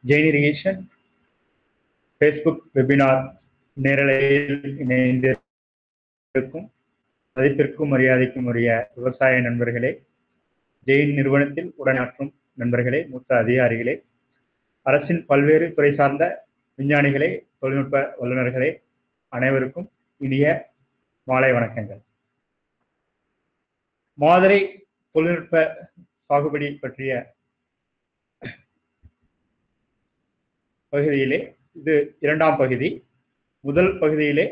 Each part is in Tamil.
ஜெயின் இரிகேஷன் ஃபேஸ்புக் வெபினார் நேரலையில் இணைந்திருக்கும் மதிப்பிற்கும் மரியாதைக்கும் உரிய விவசாய நண்பர்களே ஜெயின் நிறுவனத்தில் உடனாற்றும் நண்பர்களே மூத்த அதிகாரிகளே அரசின் பல்வேறு துறை சார்ந்த விஞ்ஞானிகளே தொழில்நுட்ப வல்லுநர்களே அனைவருக்கும் இனிய மாலை வணக்கங்கள் மாதிரி தொழில்நுட்ப சாகுபடி பற்றிய பகுதியிலே இது இரண்டாம் பகுதி முதல் பகுதியிலே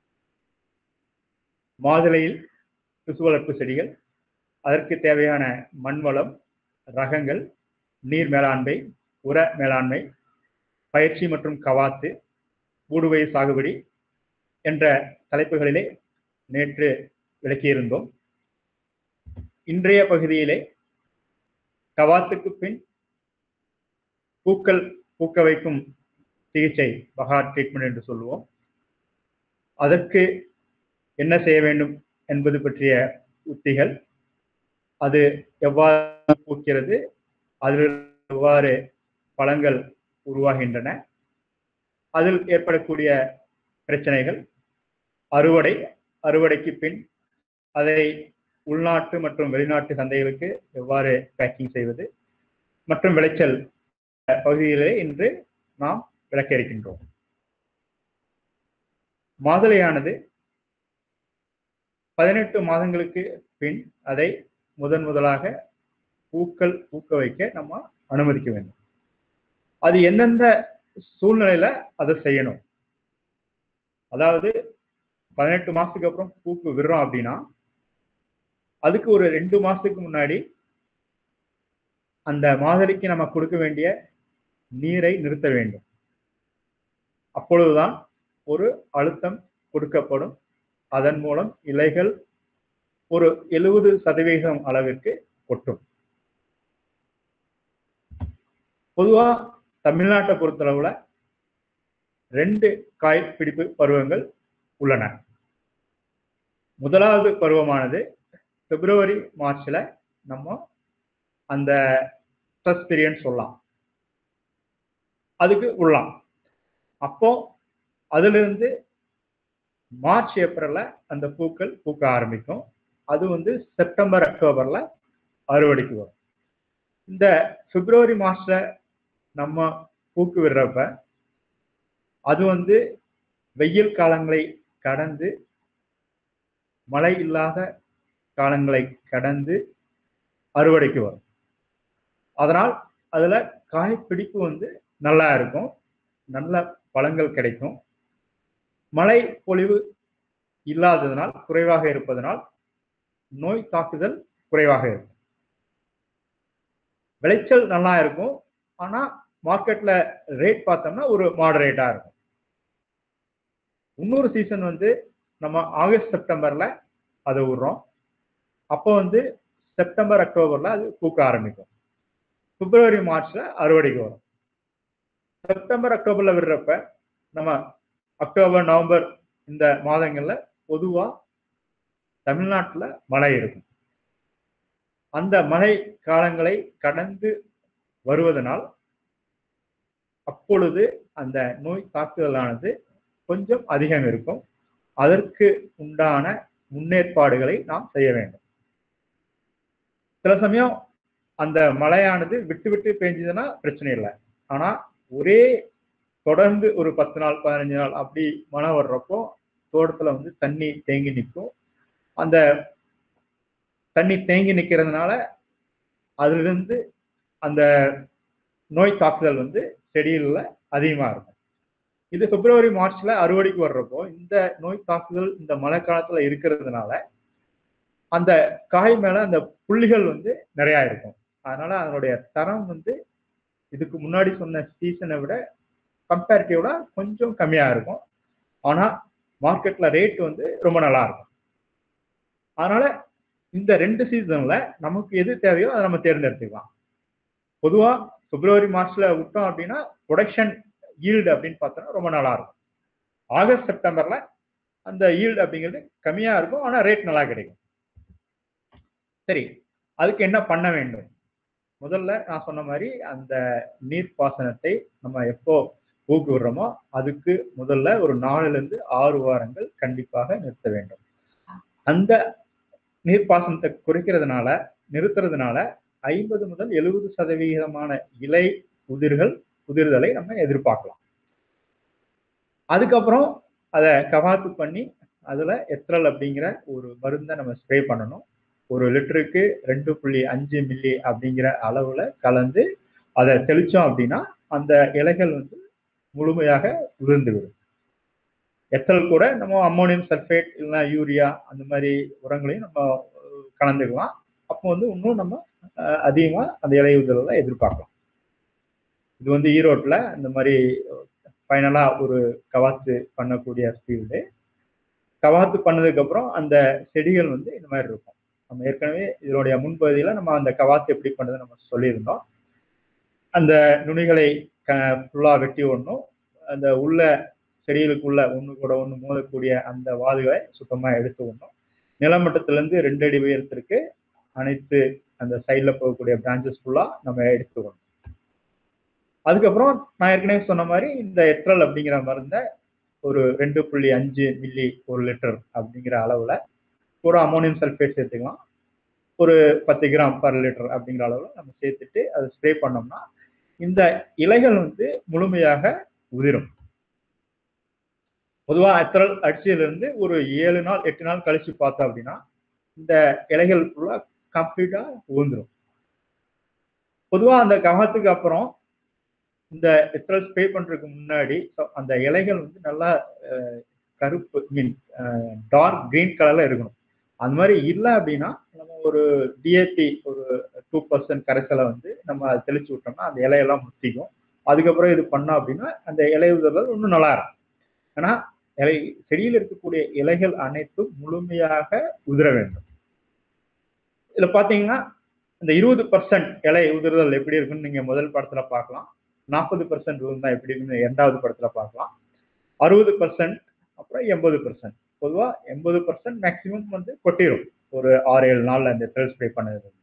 மாதுளையில் திசு வளர்ப்பு செடிகள் அதற்கு தேவையான மண் வளம் ரகங்கள் நீர் மேலாண்மை உர மேலாண்மை பயிற்சி மற்றும் கவாத்து ஊடுவை சாகுபடி என்ற தலைப்புகளிலே நேற்று விளக்கியிருந்தோம் இன்றைய பகுதியிலே கவாத்துக்கு பின் பூக்கள் பூக்க வைக்கும் சிகிச்சை பகார் ட்ரீட்மெண்ட் என்று சொல்லுவோம் அதற்கு என்ன செய்ய வேண்டும் என்பது பற்றிய உத்திகள் அது எவ்வாறு பூக்கிறது அதில் எவ்வாறு பழங்கள் உருவாகின்றன அதில் ஏற்படக்கூடிய பிரச்சனைகள் அறுவடை அறுவடைக்கு பின் அதை உள்நாட்டு மற்றும் வெளிநாட்டு சந்தைகளுக்கு எவ்வாறு பேக்கிங் செய்வது மற்றும் விளைச்சல் பகுதியிலே இன்று நாம் விளக்க இருக்கின்றோம் மாதுளையானது பதினெட்டு மாதங்களுக்கு பின் அதை முதன் முதலாக பூக்கள் பூக்க வைக்க நம்ம அனுமதிக்க வேண்டும் அது எந்தெந்த சூழ்நிலையில அதை செய்யணும் அதாவது பதினெட்டு மாசத்துக்கு அப்புறம் பூக்கு விடுறோம் அப்படின்னா அதுக்கு ஒரு ரெண்டு மாசத்துக்கு முன்னாடி அந்த மாதுளைக்கு நம்ம கொடுக்க வேண்டிய நீரை நிறுத்த வேண்டும் அப்பொழுதுதான் ஒரு அழுத்தம் கொடுக்கப்படும் அதன் மூலம் இலைகள் ஒரு எழுபது சதவீதம் அளவிற்கு கொட்டும் பொதுவா தமிழ்நாட்டை பொறுத்தளவுல ரெண்டு காய் பிடிப்பு பருவங்கள் உள்ளன முதலாவது பருவமானது பிப்ரவரி மார்ச்ல நம்ம அந்த ஸ்ட்ரெஸ் பீரியட் சொல்லலாம் அதுக்கு உள்ளாம் அப்போ அதிலிருந்து மார்ச் ஏப்ரல்ல அந்த பூக்கள் பூக்க ஆரம்பிக்கும் அது வந்து செப்டம்பர் அக்டோபர்ல அறுவடைக்கு வரும் இந்த பிப்ரவரி மாசத்துல நம்ம பூக்கு விடுறப்ப அது வந்து வெயில் காலங்களை கடந்து மழை இல்லாத காலங்களை கடந்து அறுவடைக்கு வரும் அதனால் அதுல காய் பிடிப்பு வந்து நல்லா இருக்கும் நல்ல பழங்கள் கிடைக்கும் மழை பொழிவு இல்லாததனால் குறைவாக இருப்பதனால் நோய் தாக்குதல் குறைவாக இருக்கும் விளைச்சல் நல்லா இருக்கும் ஆனா மார்க்கெட்ல ரேட் பார்த்தோம்னா ஒரு மாடரேட்டா இருக்கும் இன்னொரு சீசன் வந்து நம்ம ஆகஸ்ட் செப்டம்பர்ல அதை விடுறோம் அப்போ வந்து செப்டம்பர் அக்டோபர்ல அது பூக்க ஆரம்பிக்கும் பிப்ரவரி மார்ச்ல அறுவடைக்கு வரும் செப்டம்பர் அக்டோபர்ல விடுறப்ப நம்ம அக்டோபர் நவம்பர் இந்த மாதங்கள்ல பொதுவா தமிழ்நாட்டுல மழை இருக்கும் அந்த மழை காலங்களை கடந்து வருவதனால் அப்பொழுது அந்த நோய் தாக்குதலானது கொஞ்சம் அதிகம் இருக்கும் அதற்கு உண்டான முன்னேற்பாடுகளை நாம் செய்ய வேண்டும் சில சமயம் அந்த மழையானது விட்டு விட்டு பெஞ்சதுன்னா பிரச்சனை இல்லை ஆனா ஒரே தொடர்ந்து ஒரு பத்து நாள் பதினஞ்சு நாள் அப்படி மழை வர்றப்போ தோட்டத்துல வந்து தண்ணி தேங்கி நிற்கும் அந்த தண்ணி தேங்கி நிற்கிறதுனால அதிலிருந்து அந்த நோய் தாக்குதல் வந்து செடியில் அதிகமாக இருக்கும் இது பிப்ரவரி மார்ச்ல அறுவடைக்கு வர்றப்போ இந்த நோய் தாக்குதல் இந்த மழை காலத்துல இருக்கிறதுனால அந்த காய் மேல அந்த புள்ளிகள் வந்து நிறைய இருக்கும் அதனால அதனுடைய தரம் வந்து இதுக்கு முன்னாடி சொன்ன சீசனை விட கம்பேரிட்டிவோட கொஞ்சம் கம்மியா இருக்கும் ஆனா மார்க்கெட்ல ரேட் வந்து ரொம்ப நல்லா இருக்கும் அதனால இந்த ரெண்டு சீசன்ல நமக்கு எது தேவையோ அதை நம்ம தேர்ந்தெடுத்துக்கலாம் பொதுவா பிப்ரவரி மார்ச்ல விட்டோம் அப்படின்னா ப்ரொடக்ஷன் ஈல்டு அப்படின்னு பார்த்தோம்னா ரொம்ப நல்லா இருக்கும் ஆகஸ்ட் செப்டம்பர்ல அந்த ஈல்டு அப்படிங்கிறது கம்மியா இருக்கும் ஆனா ரேட் நல்லா கிடைக்கும் சரி அதுக்கு என்ன பண்ண வேண்டும் முதல்ல நான் சொன்ன மாதிரி அந்த நீர்ப்பாசனத்தை நம்ம எப்போ ஊக்கு விடுறோமோ அதுக்கு முதல்ல ஒரு நாலுல இருந்து ஆறு வாரங்கள் கண்டிப்பாக நிறுத்த வேண்டும் அந்த நீர்ப்பாசனத்தை குறைக்கிறதுனால நிறுத்துறதுனால ஐம்பது முதல் எழுபது சதவிகிதமான இலை உதிர்கள் உதிர்தலை நம்ம எதிர்பார்க்கலாம் அதுக்கப்புறம் அதை கவாத்து பண்ணி அதுல எத்ரல் அப்படிங்கிற ஒரு மருந்தை நம்ம ஸ்ப்ரே பண்ணணும் ஒரு லிட்டருக்கு ரெண்டு புள்ளி அஞ்சு மில்லி அப்படிங்கிற அளவுல கலந்து அதை தெளிச்சோம் அப்படின்னா அந்த இலைகள் வந்து முழுமையாக உதிர்ந்து விடும் எத்தல் கூட நம்ம அம்மோனியம் சல்ஃபேட் இல்லைன்னா யூரியா அந்த மாதிரி உரங்களையும் நம்ம கலந்துக்கலாம் அப்போ வந்து இன்னும் நம்ம அதிகமாக அந்த இலை உதிரலை எதிர்பார்க்கலாம் இது வந்து ஈரோட்டில் இந்த மாதிரி ஃபைனலாக ஒரு கவாத்து பண்ணக்கூடிய ஃபீல்டு கவாத்து பண்ணதுக்கப்புறம் அந்த செடிகள் வந்து இந்த மாதிரி இருக்கும் நம்ம ஏற்கனவே இதனுடைய முன்பகுதியில் நம்ம அந்த கவாத்து எப்படி பண்ணுறது நம்ம சொல்லியிருந்தோம் அந்த நுனிகளை க ஃபுல்லாக வெட்டி விடணும் அந்த உள்ள செடிகளுக்குள்ள ஒன்று கூட ஒன்று மோதக்கூடிய அந்த வாதுகளை சுத்தமாக எடுத்து விடணும் நிலமட்டத்திலேருந்து ரெண்டு அடி உயரத்திற்கு அனைத்து அந்த சைடில் போகக்கூடிய பிரான்ச்சஸ் ஃபுல்லாக நம்ம எடுத்து விடணும் அதுக்கப்புறம் நான் ஏற்கனவே சொன்ன மாதிரி இந்த எட்ரல் அப்படிங்கிற மருந்தை ஒரு ரெண்டு புள்ளி அஞ்சு மில்லி ஒரு லிட்டர் அப்படிங்கிற அளவில் ஒரு அமோனியம் சல்ஃபேட் சேர்த்துக்கலாம் ஒரு பத்து கிராம் பர் லிட்டர் அப்படிங்கிற அளவில் நம்ம சேர்த்துட்டு அதை ஸ்ப்ரே பண்ணோம்னா இந்த இலைகள் வந்து முழுமையாக உதிரும் பொதுவாக எத்தரல் அடிச்சதுலேருந்து ஒரு ஏழு நாள் எட்டு நாள் கழிச்சு பார்த்தோம் அப்படின்னா இந்த இலைகள் ஃபுல்லாக கம்ப்ளீட்டாக உதிர்ந்துடும் பொதுவாக அந்த கவனத்துக்கு அப்புறம் இந்த எத்தரல் ஸ்ப்ரே பண்ணுறதுக்கு முன்னாடி அந்த இலைகள் வந்து நல்லா கருப்பு மீன் டார்க் கிரீன் கலரில் இருக்கணும் அந்த மாதிரி இல்லை அப்படின்னா நம்ம ஒரு டிஏபி ஒரு டூ பர்சன்ட் கரைசலை வந்து நம்ம தெளிச்சு விட்டோம்னா அந்த இலையெல்லாம் முத்திக்கும் அதுக்கப்புறம் இது பண்ணோம் அப்படின்னா அந்த இலை உதறல் இன்னும் நல்லா இருக்கும் ஏன்னா இலை செடியில் இருக்கக்கூடிய இலைகள் அனைத்தும் முழுமையாக உதிர வேண்டும் இதில் பார்த்தீங்கன்னா இந்த இருபது பர்சன்ட் இலை உதிர்தல் எப்படி இருக்குன்னு நீங்கள் முதல் படத்தில் பார்க்கலாம் நாற்பது பர்சன்ட் இருந்தால் எப்படி இருக்குன்னு இரண்டாவது படத்தில் பார்க்கலாம் அறுபது பர்சன்ட் அப்புறம் எண்பது பர்சன்ட் பொதுவாக எண்பது பர்சன்ட் மேக்சிமம் வந்து கொட்டிடும் ஒரு ஆறு ஏழு நாளில் அந்த எத்தல் ஸ்ப்ரே பண்ணது வந்து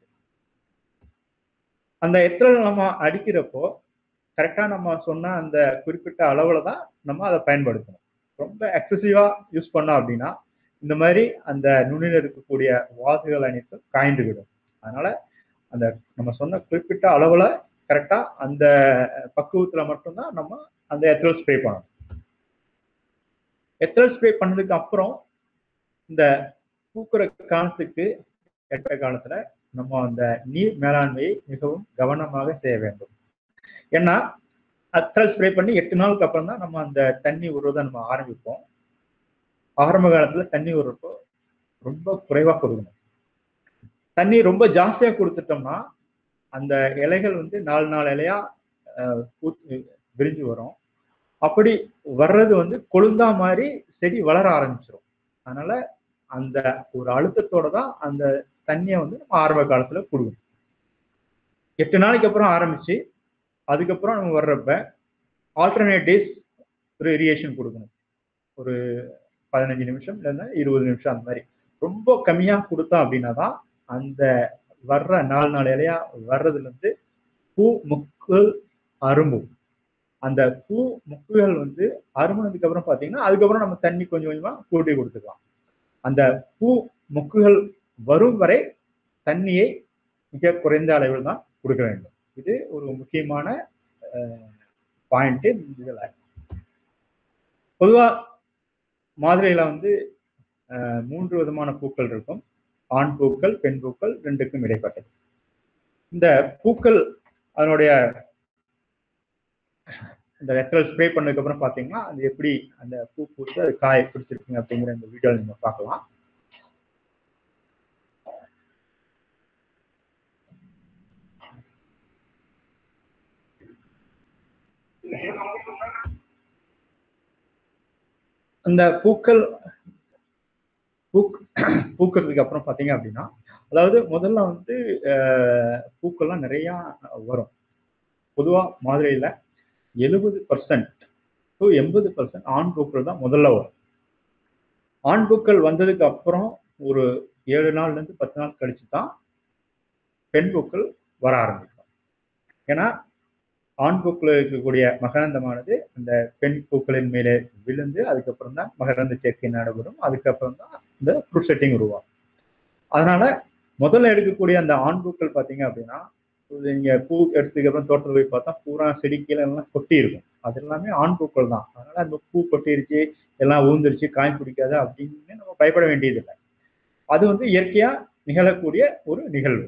அந்த எத்தல் நம்ம அடிக்கிறப்போ கரெக்டாக நம்ம சொன்ன அந்த குறிப்பிட்ட அளவில் தான் நம்ம அதை பயன்படுத்தணும் ரொம்ப எக்ஸசிவாக யூஸ் பண்ணோம் அப்படின்னா இந்த மாதிரி அந்த நுண்ணில் இருக்கக்கூடிய வாசுகள் அனைத்தும் காய்ந்து விடும் அதனால அந்த நம்ம சொன்ன குறிப்பிட்ட அளவில் கரெக்டாக அந்த பக்குவத்தில் மட்டும்தான் நம்ம அந்த எத்தல் ஸ்ப்ரே பண்ணணும் எத்தல் ஸ்ப்ரே பண்ணதுக்கு அப்புறம் இந்த பூக்குற காலத்துக்கு எட்ட காலத்துல நம்ம அந்த நீர் மேலாண்மையை மிகவும் கவனமாக செய்ய வேண்டும் ஏன்னா அத்தல் ஸ்ப்ரே பண்ணி எட்டு நாளுக்கு அப்புறம் தான் நம்ம அந்த தண்ணி விடுறதை நம்ம ஆரம்பிப்போம் ஆரம்ப காலத்துல தண்ணி விடுறப்போ ரொம்ப குறைவா கொடுக்கணும் தண்ணி ரொம்ப ஜாஸ்தியா கொடுத்துட்டோம்னா அந்த இலைகள் வந்து நாலு நாலு இலையா பூத்து விரிஞ்சு வரும் அப்படி வர்றது வந்து கொழுந்தா மாதிரி செடி வளர ஆரம்பிச்சிடும் அதனால அந்த ஒரு அழுத்தத்தோட தான் அந்த தண்ணியை வந்து நம்ம ஆரம்ப காலத்துல கொடுக்கணும் எட்டு நாளைக்கு அப்புறம் ஆரம்பிச்சு அதுக்கப்புறம் நம்ம வர்றப்ப ஆல்டர்னேட் டேஸ் ஒரு இரிகேஷன் கொடுக்கணும் ஒரு பதினஞ்சு நிமிஷம் இல்லைன்னா இருபது நிமிஷம் அந்த மாதிரி ரொம்ப கம்மியா கொடுத்தோம் அப்படின்னா தான் அந்த வர்ற நாலு நாலு இலையா வர்றதுல இருந்து பூ முக்குள் அரும்பும் அந்த பூ முக்குகள் வந்து அருமனதுக்கு அப்புறம் பார்த்தீங்கன்னா அதுக்கப்புறம் நம்ம தண்ணி கொஞ்சம் கொஞ்சமா கூட்டி கொடுத்துக்கலாம் அந்த பூ முக்குகள் வரும் வரை தண்ணியை மிக குறைந்த அளவில் தான் கொடுக்க வேண்டும் இது ஒரு முக்கியமான பாயிண்ட் இதில் பொதுவாக மாதிரியில் வந்து மூன்று விதமான பூக்கள் இருக்கும் ஆண் பூக்கள் பெண் பூக்கள் ரெண்டுக்கும் இடைப்பட்டது இந்த பூக்கள் அதனுடைய இந்த வெத்தல் ஸ்ப்ரே பண்ணதுக்கு அப்புறம் பார்த்தீங்கன்னா அது எப்படி அந்த பூ பூத்து அது காய் பிடிச்சிருக்குங்க அப்படிங்கிற இந்த வீடியோவில் நீங்கள் பார்க்கலாம் அந்த பூக்கள் பூக் பூக்கிறதுக்கு அப்புறம் பார்த்தீங்க அப்படின்னா அதாவது முதல்ல வந்து பூக்கள்லாம் நிறையா வரும் பொதுவாக மாதிரியில் எழுபது பர்சன்ட் டு எண்பது பர்சன்ட் ஆண் பூக்கள் தான் முதல்ல வரும் ஆண் பூக்கள் வந்ததுக்கு அப்புறம் ஒரு ஏழு நாள்லேருந்து பத்து நாள் கழிச்சு தான் பெண் பூக்கள் வர ஆரம்பிக்கும் ஏன்னா ஆண் பூக்கள் இருக்கக்கூடிய மகரந்தமானது அந்த பெண் பூக்களின் மேலே விழுந்து அதுக்கப்புறம் தான் மகரந்த சேர்க்கை நடைபெறும் அதுக்கப்புறம் தான் இந்த ஃப்ரூட் செட்டிங் உருவாகும் அதனால முதல்ல எடுக்கக்கூடிய அந்த ஆண் பூக்கள் பார்த்தீங்க அப்படின்னா நீங்க பூ எடுத்ததுக்கு அப்புறம் தோட்டத்தில் போய் பார்த்தா பூரா செடிக்கீழ எல்லாம் கொட்டி இருக்கும் அது எல்லாமே ஆண் பூக்கள் தான் அதனால அந்த பூ கொட்டிருச்சு எல்லாம் ஊந்துருச்சு காய் பிடிக்காது அப்படின்னு நம்ம பயப்பட வேண்டியதில்லை அது வந்து இயற்கையா நிகழக்கூடிய ஒரு நிகழ்வு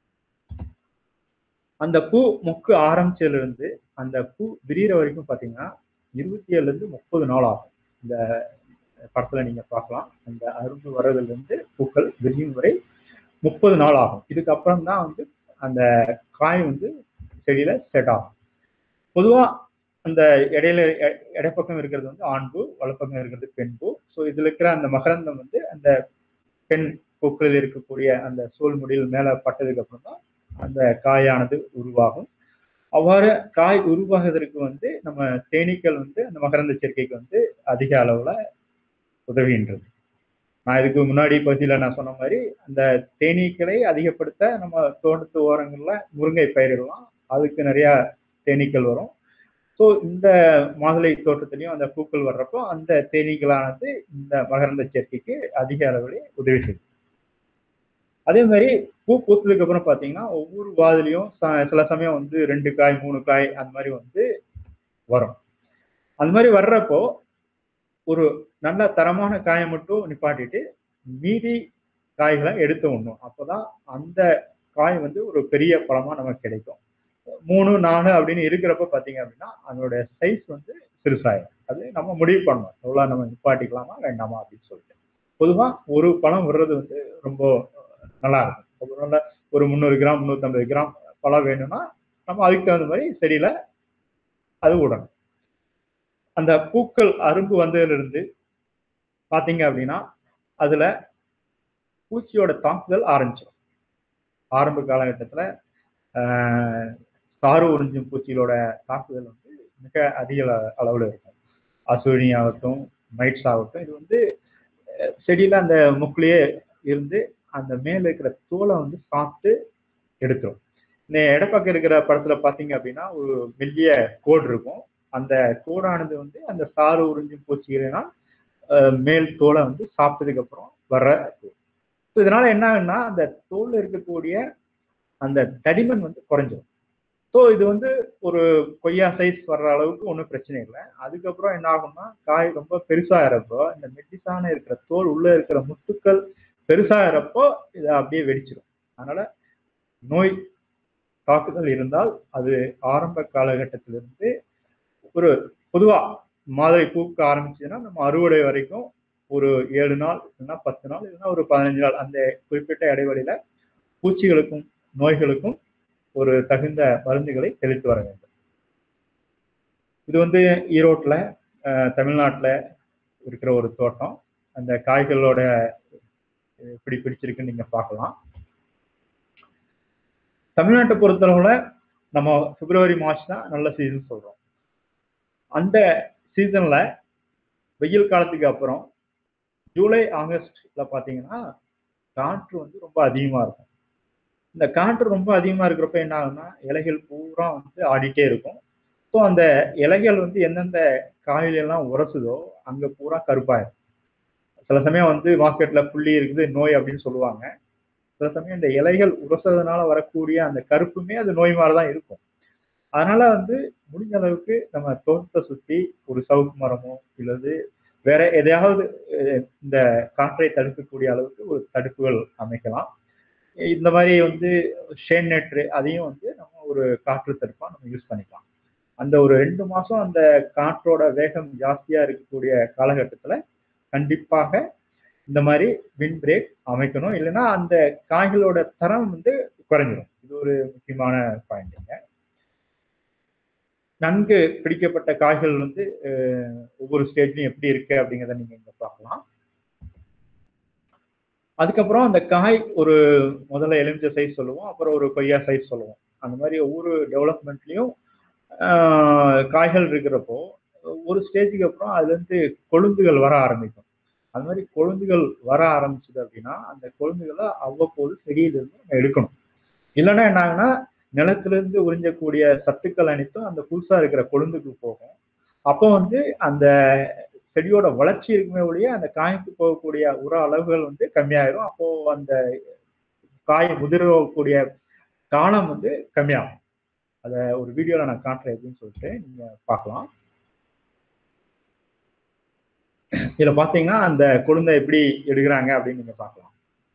அந்த பூ மொக்கு ஆரம்பிச்சதுல இருந்து அந்த பூ விரிகிற வரைக்கும் பாத்தீங்கன்னா இருபத்தி ஏழுல இருந்து முப்பது நாள் ஆகும் இந்த படத்துல நீங்க பார்க்கலாம் அந்த அரும்பு வர்றதுல இருந்து பூக்கள் விரியும் வரை முப்பது நாள் ஆகும் இதுக்கப்புறம் தான் வந்து அந்த காய் வந்து செடியில செட் ஆகும் பொதுவா அந்த இடையில இடைப்பக்கம் இருக்கிறது வந்து ஆண் பூ வலப்பக்கம் இருக்கிறது பெண் பூ ஸோ இதுல இருக்கிற அந்த மகரந்தம் வந்து அந்த பெண் பூக்களில் இருக்கக்கூடிய அந்த சோல் முடியில் மேல பட்டதுக்கு அப்புறம் தான் அந்த காயானது உருவாகும் அவ்வாறு காய் உருவாகுவதற்கு வந்து நம்ம தேனீக்கள் வந்து அந்த மகரந்த சேர்க்கைக்கு வந்து அதிக அளவுல உதவுகின்றது நான் இதுக்கு முன்னாடி பகுதியில் நான் சொன்ன மாதிரி அந்த தேனீக்களை அதிகப்படுத்த நம்ம தோட்டத்து ஓரங்கள்ல முருங்கை பயிரிடலாம் அதுக்கு நிறைய தேனீக்கள் வரும் ஸோ இந்த மாதுளை தோட்டத்திலையும் அந்த பூக்கள் வர்றப்போ அந்த தேனீக்களானது இந்த மகரந்த சேர்க்கைக்கு அதிக அளவில் உதவி செய்யும் அதே மாதிரி பூ பூத்ததுக்கு அப்புறம் பார்த்தீங்கன்னா ஒவ்வொரு வாதிலையும் சில சமயம் வந்து ரெண்டு காய் மூணு காய் அந்த மாதிரி வந்து வரும் அந்த மாதிரி வர்றப்போ ஒரு நல்ல தரமான காயை மட்டும் நிப்பாட்டிட்டு மீதி காய்களை எடுத்து உண்ணும் அப்போதான் அந்த காய் வந்து ஒரு பெரிய பழமா நமக்கு கிடைக்கும் மூணு நாலு அப்படின்னு இருக்கிறப்ப பார்த்தீங்க அப்படின்னா அதனுடைய சைஸ் வந்து சிறுசாயிடும் அது நம்ம முடிவு பண்ணணும் எவ்வளோ நம்ம நிப்பாட்டிக்கலாமா வேண்டாமா அப்படின்னு சொல்லிட்டு பொதுவாக ஒரு பழம் விடுறது வந்து ரொம்ப நல்லா இருக்கும் நல்ல ஒரு முந்நூறு கிராம் முந்நூற்றம்பது கிராம் பழம் வேணும்னா நம்ம அதுக்கு தகுந்த மாதிரி செடியில அது விடணும் அந்த பூக்கள் அரும்பு வந்ததுலேருந்து பார்த்தீங்க அப்படின்னா அதுல பூச்சியோட தாக்குதல் ஆரம்பிச்சிடும் ஆரம்ப காலகட்டத்தில் சாறு உறிஞ்சும் பூச்சிகளோட தாக்குதல் வந்து மிக அதிக அளவில் இருக்கும் அசுவினி ஆகட்டும் மைட்ஸ் ஆகட்டும் இது வந்து செடியில அந்த முக்குலேயே இருந்து அந்த மேல இருக்கிற தோலை வந்து சாப்பிட்டு எடுத்துரும் இந்த இடப்பக்கம் இருக்கிற படத்துல பாத்தீங்க அப்படின்னா ஒரு மெல்லிய கோடு இருக்கும் அந்த கோடானது வந்து அந்த சாறு உறிஞ்சும் பூச்சிகள்னா மேல் தோலை வந்து சாப்பிட்டதுக்கு அப்புறம் வர்ற ஸோ இதனால என்ன ஆகுன்னா அந்த தோல்ல இருக்கக்கூடிய அந்த தடிமன் வந்து குறைஞ்சிடும் ஸோ இது வந்து ஒரு கொய்யா சைஸ் வர்ற அளவுக்கு ஒன்றும் பிரச்சனை இல்லை அதுக்கப்புறம் என்ன ஆகும்னா காய் ரொம்ப பெருசாகிறப்போ இந்த மெட்டிசான இருக்கிற தோல் உள்ள இருக்கிற முத்துக்கள் பெருசாகிறப்போ இதை அப்படியே வெடிச்சிடும் அதனால நோய் தாக்குதல் இருந்தால் அது ஆரம்ப காலகட்டத்திலிருந்து ஒரு பொதுவா மாதிரி பூக்க ஆரம்பிச்சதுன்னா நம்ம அறுவடை வரைக்கும் ஒரு ஏழு நாள் இல்லைன்னா பத்து நாள் இல்லைன்னா ஒரு பதினஞ்சு நாள் அந்த குறிப்பிட்ட இடைவெளியில பூச்சிகளுக்கும் நோய்களுக்கும் ஒரு தகுந்த மருந்துகளை தெளித்து வர வேண்டும் இது வந்து ஈரோட்டில் தமிழ்நாட்டில் இருக்கிற ஒரு தோட்டம் அந்த காய்களோட எப்படி பிடிச்சிருக்குன்னு நீங்க பார்க்கலாம் தமிழ்நாட்டை பொறுத்தளவுல நம்ம பிப்ரவரி மார்ச் தான் நல்ல சீசன் சொல்றோம் அந்த சீசன்ல வெயில் காலத்துக்கு அப்புறம் ஜூலை ஆகஸ்ட்ல பாத்தீங்கன்னா காற்று வந்து ரொம்ப அதிகமா இருக்கும் இந்த காற்று ரொம்ப அதிகமா இருக்கிறப்ப என்ன ஆகும்னா இலைகள் பூரா வந்து ஆடிட்டே இருக்கும் ஸோ அந்த இலைகள் வந்து எந்தெந்த காயிலெல்லாம் உரசுதோ அங்க பூரா கருப்பாயிரும் சில சமயம் வந்து மார்க்கெட்ல புள்ளி இருக்குது நோய் அப்படின்னு சொல்லுவாங்க சில சமயம் இந்த இலைகள் உரசுறதுனால வரக்கூடிய அந்த கருப்புமே அது நோய் மாதிரி தான் இருக்கும் அதனால வந்து முடிஞ்ச அளவுக்கு நம்ம தோட்டத்தை சுற்றி ஒரு சவுக்கு மரமோ இல்லது வேற எதையாவது இந்த காற்றை தடுக்கக்கூடிய அளவுக்கு ஒரு தடுப்புகள் அமைக்கலாம் இந்த மாதிரி வந்து ஷேன் நெட்ரு அதையும் வந்து நம்ம ஒரு காற்று தடுப்பா நம்ம யூஸ் பண்ணிக்கலாம் அந்த ஒரு ரெண்டு மாசம் அந்த காற்றோட வேகம் ஜாஸ்தியா இருக்கக்கூடிய காலகட்டத்துல கண்டிப்பாக இந்த மாதிரி வின் பிரேக் அமைக்கணும் இல்லைன்னா அந்த காய்களோட தரம் வந்து குறைஞ்சிடும் இது ஒரு முக்கியமான பாயிண்ட்டுங்க நன்கு பிடிக்கப்பட்ட காய்கள் வந்து ஒவ்வொரு ஸ்டேஜ்லையும் எப்படி இருக்கு அப்படிங்கிறத நீங்க இங்க பார்க்கலாம் அதுக்கப்புறம் அந்த காய் ஒரு முதல்ல எலுமிச்சை சைஸ் சொல்லுவோம் அப்புறம் ஒரு கொய்யா சைஸ் சொல்லுவோம் அந்த மாதிரி ஒவ்வொரு டெவலப்மெண்ட்லையும் காய்கள் இருக்கிறப்போ ஒரு ஸ்டேஜுக்கு அப்புறம் அதுல இருந்து கொழுந்துகள் வர ஆரம்பிக்கும் அது மாதிரி கொழுந்துகள் வர ஆரம்பிச்சது அப்படின்னா அந்த கொழுந்துகளை அவ்வப்போது செடியிலிருந்து நம்ம எடுக்கணும் இல்லைன்னா என்ன ஆகுனா நிலத்திலிருந்து உறிஞ்சக்கூடிய சத்துக்கள் அனைத்தும் அந்த புதுசா இருக்கிற கொழுந்துக்கு போகும் அப்போ வந்து அந்த செடியோட வளர்ச்சி இருக்குமே ஒழிய அந்த காய்க்கு போகக்கூடிய உர அளவுகள் வந்து கம்மியாயிரும் அப்போ அந்த காய் முதிரக்கூடிய காலம் வந்து கம்மியாகும் அதை ஒரு வீடியோல நான் காட்டுறேன் எப்படின்னு சொல்லிட்டு நீங்க பார்க்கலாம் இதுல பாத்தீங்கன்னா அந்த கொழுந்தை எப்படி எடுக்கிறாங்க அப்படின்னு நீங்க பார்க்கலாம்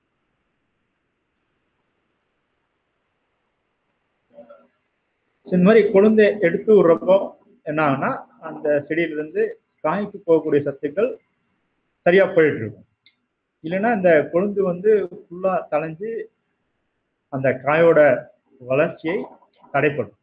இந்த மாதிரி கொழுந்தை எடுத்து விடுறப்போ என்ன ஆகுனா அந்த செடியிலிருந்து காய்க்கு போகக்கூடிய சத்துக்கள் சரியா போயிட்டு இருக்கும் இல்லைன்னா இந்த கொழுந்து வந்து ஃபுல்லா தலைஞ்சு அந்த காயோட வளர்ச்சியை தடைப்படும்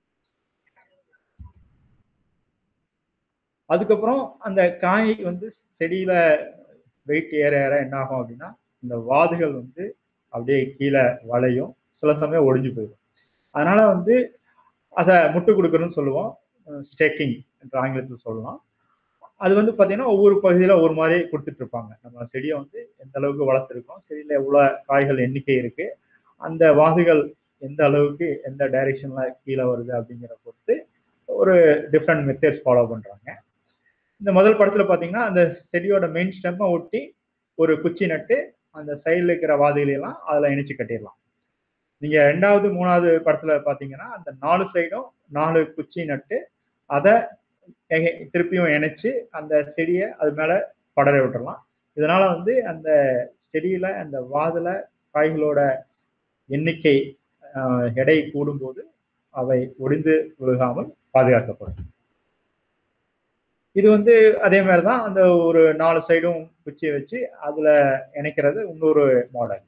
அதுக்கப்புறம் அந்த காய் வந்து செடியில வெயிட் ஏற ஏற என்ன ஆகும் அப்படின்னா இந்த வாதுகள் வந்து அப்படியே கீழே வளையும் சில சமயம் ஒடிஞ்சு போயிடும் அதனால வந்து அதை முட்டு கொடுக்கணும்னு சொல்லுவோம் ஸ்டேக்கிங் என்ற ஆங்கிலத்தில் சொல்லலாம் அது வந்து பார்த்தீங்கன்னா ஒவ்வொரு பகுதியில் ஒவ்வொரு மாதிரி கொடுத்துட்டு இருப்பாங்க நம்ம செடியை வந்து எந்த அளவுக்கு வளர்த்துருக்கோம் செடியில் எவ்வளோ காய்கள் எண்ணிக்கை இருக்கு அந்த வாதுகள் எந்த அளவுக்கு எந்த டைரெக்ஷன்ல கீழே வருது அப்படிங்கிற பொறுத்து ஒரு டிஃப்ரெண்ட் மெத்தட்ஸ் ஃபாலோ பண்றாங்க இந்த முதல் படத்துல பாத்தீங்கன்னா அந்த செடியோட மெயின் ஸ்டெம்மை ஒட்டி ஒரு குச்சி நட்டு அந்த சைடில் இருக்கிற வாதிகளையெல்லாம் அதில் இணைச்சு கட்டிடலாம் நீங்க ரெண்டாவது மூணாவது படத்துல பாத்தீங்கன்னா அந்த நாலு சைடும் நாலு குச்சி நட்டு அதை திருப்பியும் இணைச்சு அந்த செடியை அது மேல படர விட்டுறலாம் இதனால வந்து அந்த செடியில அந்த வாதுல காய்களோட எண்ணிக்கை எடை கூடும்போது அவை ஒடிந்து விழுகாமல் பாதுகாக்கப்படும் இது வந்து அதே மாதிரி தான் அந்த ஒரு நாலு சைடும் குச்சியை வச்சு அதுல இணைக்கிறது இன்னொரு மாடல்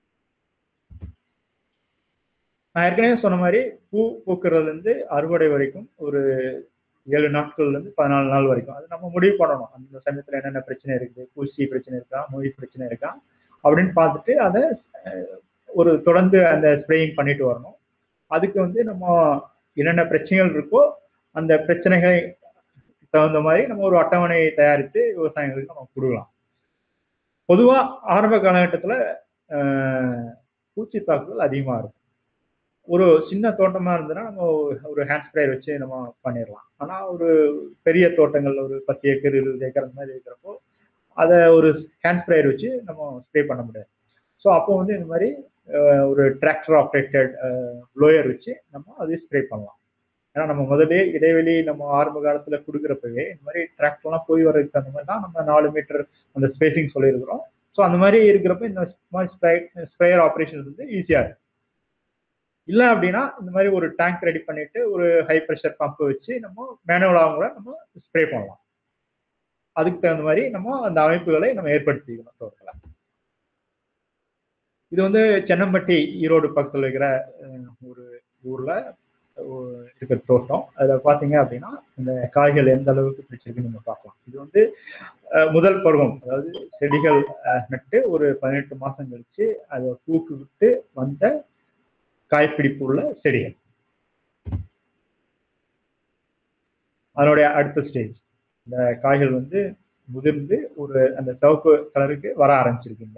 நான் ஏற்கனவே சொன்ன மாதிரி பூ பூக்கிறதுல இருந்து அறுவடை வரைக்கும் ஒரு ஏழு நாட்கள்ல இருந்து பதினாலு நாள் வரைக்கும் அது நம்ம முடிவு பண்ணணும் அந்த சமயத்துல என்னென்ன பிரச்சனை இருக்குது பூச்சி பிரச்சனை இருக்கா மொழி பிரச்சனை இருக்கா அப்படின்னு பார்த்துட்டு அதை ஒரு தொடர்ந்து அந்த ஸ்ப்ரேயிங் பண்ணிட்டு வரணும் அதுக்கு வந்து நம்ம என்னென்ன பிரச்சனைகள் இருக்கோ அந்த பிரச்சனைகளை தகுந்த மாதிரி நம்ம ஒரு அட்டவணையை தயாரித்து விவசாயிகளுக்கு நம்ம கொடுக்கலாம் பொதுவா ஆரம்ப காலகட்டத்தில் பூச்சி தாக்குதல் அதிகமாக இருக்கும் ஒரு சின்ன தோட்டமா இருந்ததுன்னா நம்ம ஒரு ஹேண்ட் ஸ்ப்ரேயர் வச்சு நம்ம பண்ணிடலாம் ஆனா ஒரு பெரிய தோட்டங்கள் ஒரு பத்து ஏக்கர் இருபது ஏக்கர் அந்த மாதிரி இருக்கிறப்போ அதை ஒரு ஹேண்ட் ஸ்ப்ரேயர் வச்சு நம்ம ஸ்ப்ரே பண்ண முடியாது ஸோ அப்போ வந்து இந்த மாதிரி ஒரு டிராக்டர் ஆப்ரேட்டட் ப்ளோயர் வச்சு நம்ம அதை ஸ்ப்ரே பண்ணலாம் ஏன்னா நம்ம முதலே இடைவெளி நம்ம ஆரம்ப காலத்துல கொடுக்குறப்பவே இந்த மாதிரி டிராக்டர்லாம் போய் வர்றதுக்கு அந்த மாதிரி தான் நம்ம நாலு மீட்டர் அந்த ஸ்பேசிங் சொல்லியிருக்கிறோம் ஸோ அந்த மாதிரி இருக்கிறப்ப இந்த ஸ்மால் ஸ்ப்ரே ஸ்ப்ரேயர் ஆப்ரேஷன் வந்து ஈஸியா இருக்கு இல்லை அப்படின்னா இந்த மாதிரி ஒரு டேங்க் ரெடி பண்ணிட்டு ஒரு ஹை ப்ரெஷர் பம்ப் வச்சு நம்ம மேனுவலாக கூட நம்ம ஸ்ப்ரே பண்ணலாம் அதுக்கு தகுந்த மாதிரி நம்ம அந்த அமைப்புகளை நம்ம ஏற்படுத்திக்கணும் தோட்டத்தில் இது வந்து சென்னம்பட்டி ஈரோடு பக்கத்தில் இருக்கிற ஒரு ஊர்ல இருக்கிற தோட்டம் அதில் பார்த்தீங்க அப்படின்னா இந்த காய்கள் எந்த அளவுக்கு பிடிச்சிருக்குன்னு நம்ம பார்க்கலாம் இது வந்து முதல் பருவம் அதாவது செடிகள் நட்டு ஒரு பதினெட்டு மாசம் கழிச்சு அதை பூக்கு விட்டு வந்த காய்ப்பிடிப்பு உள்ள செடிகள் அதனுடைய அடுத்த ஸ்டேஜ் இந்த காய்கள் வந்து முதிர்ந்து ஒரு அந்த சிவப்பு கலருக்கு வர ஆரம்பிச்சிருக்குங்க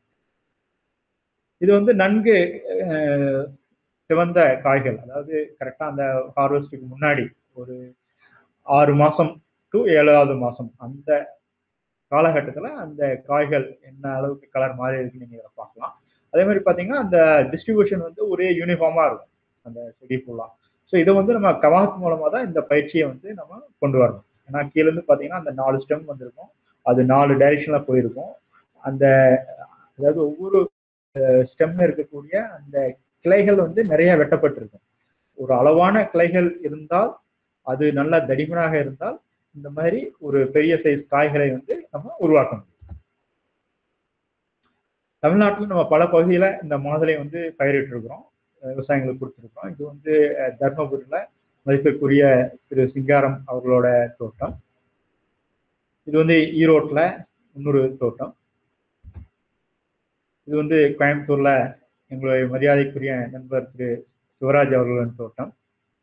இது வந்து நன்கு சிவந்த காய்கள் அதாவது கரெக்டா அந்த ஹார்வெஸ்டுக்கு முன்னாடி ஒரு ஆறு மாசம் டு ஏழாவது மாசம் அந்த காலகட்டத்தில் அந்த காய்கள் என்ன அளவுக்கு கலர் மாறி இருக்குன்னு நீங்க இதை பார்க்கலாம் அதே மாதிரி பார்த்தீங்கன்னா அந்த டிஸ்ட்ரிபியூஷன் வந்து ஒரே யூனிஃபார்மாக இருக்கும் அந்த செடி ஃபுல்லாக ஸோ இதை வந்து நம்ம கவாத் மூலமாக தான் இந்த பயிற்சியை வந்து நம்ம கொண்டு வரணும் ஏன்னா கீழேருந்து பார்த்தீங்கன்னா அந்த நாலு ஸ்டெம் வந்திருக்கும் அது நாலு டைரெக்ஷனில் போயிருக்கும் அந்த அதாவது ஒவ்வொரு ஸ்டெம்ல இருக்கக்கூடிய அந்த கிளைகள் வந்து நிறைய வெட்டப்பட்டிருக்கும் ஒரு அளவான கிளைகள் இருந்தால் அது நல்ல தடிமனாக இருந்தால் இந்த மாதிரி ஒரு பெரிய சைஸ் காய்களை வந்து நம்ம உருவாக்க முடியும் தமிழ்நாட்டில் நம்ம பல பகுதியில் இந்த மாதுளை வந்து பயிரிட்டு இருக்கிறோம் விவசாயிகளுக்கு கொடுத்துருக்கோம் இது வந்து தர்மபுரியில் மதிப்பிற்குரிய திரு சிங்காரம் அவர்களோட தோட்டம் இது வந்து ஈரோட்டில் இன்னொரு தோட்டம் இது வந்து கோயம்புத்தூர்ல எங்களுடைய மரியாதைக்குரிய நண்பர் திரு சிவராஜ் அவர்களின் தோட்டம்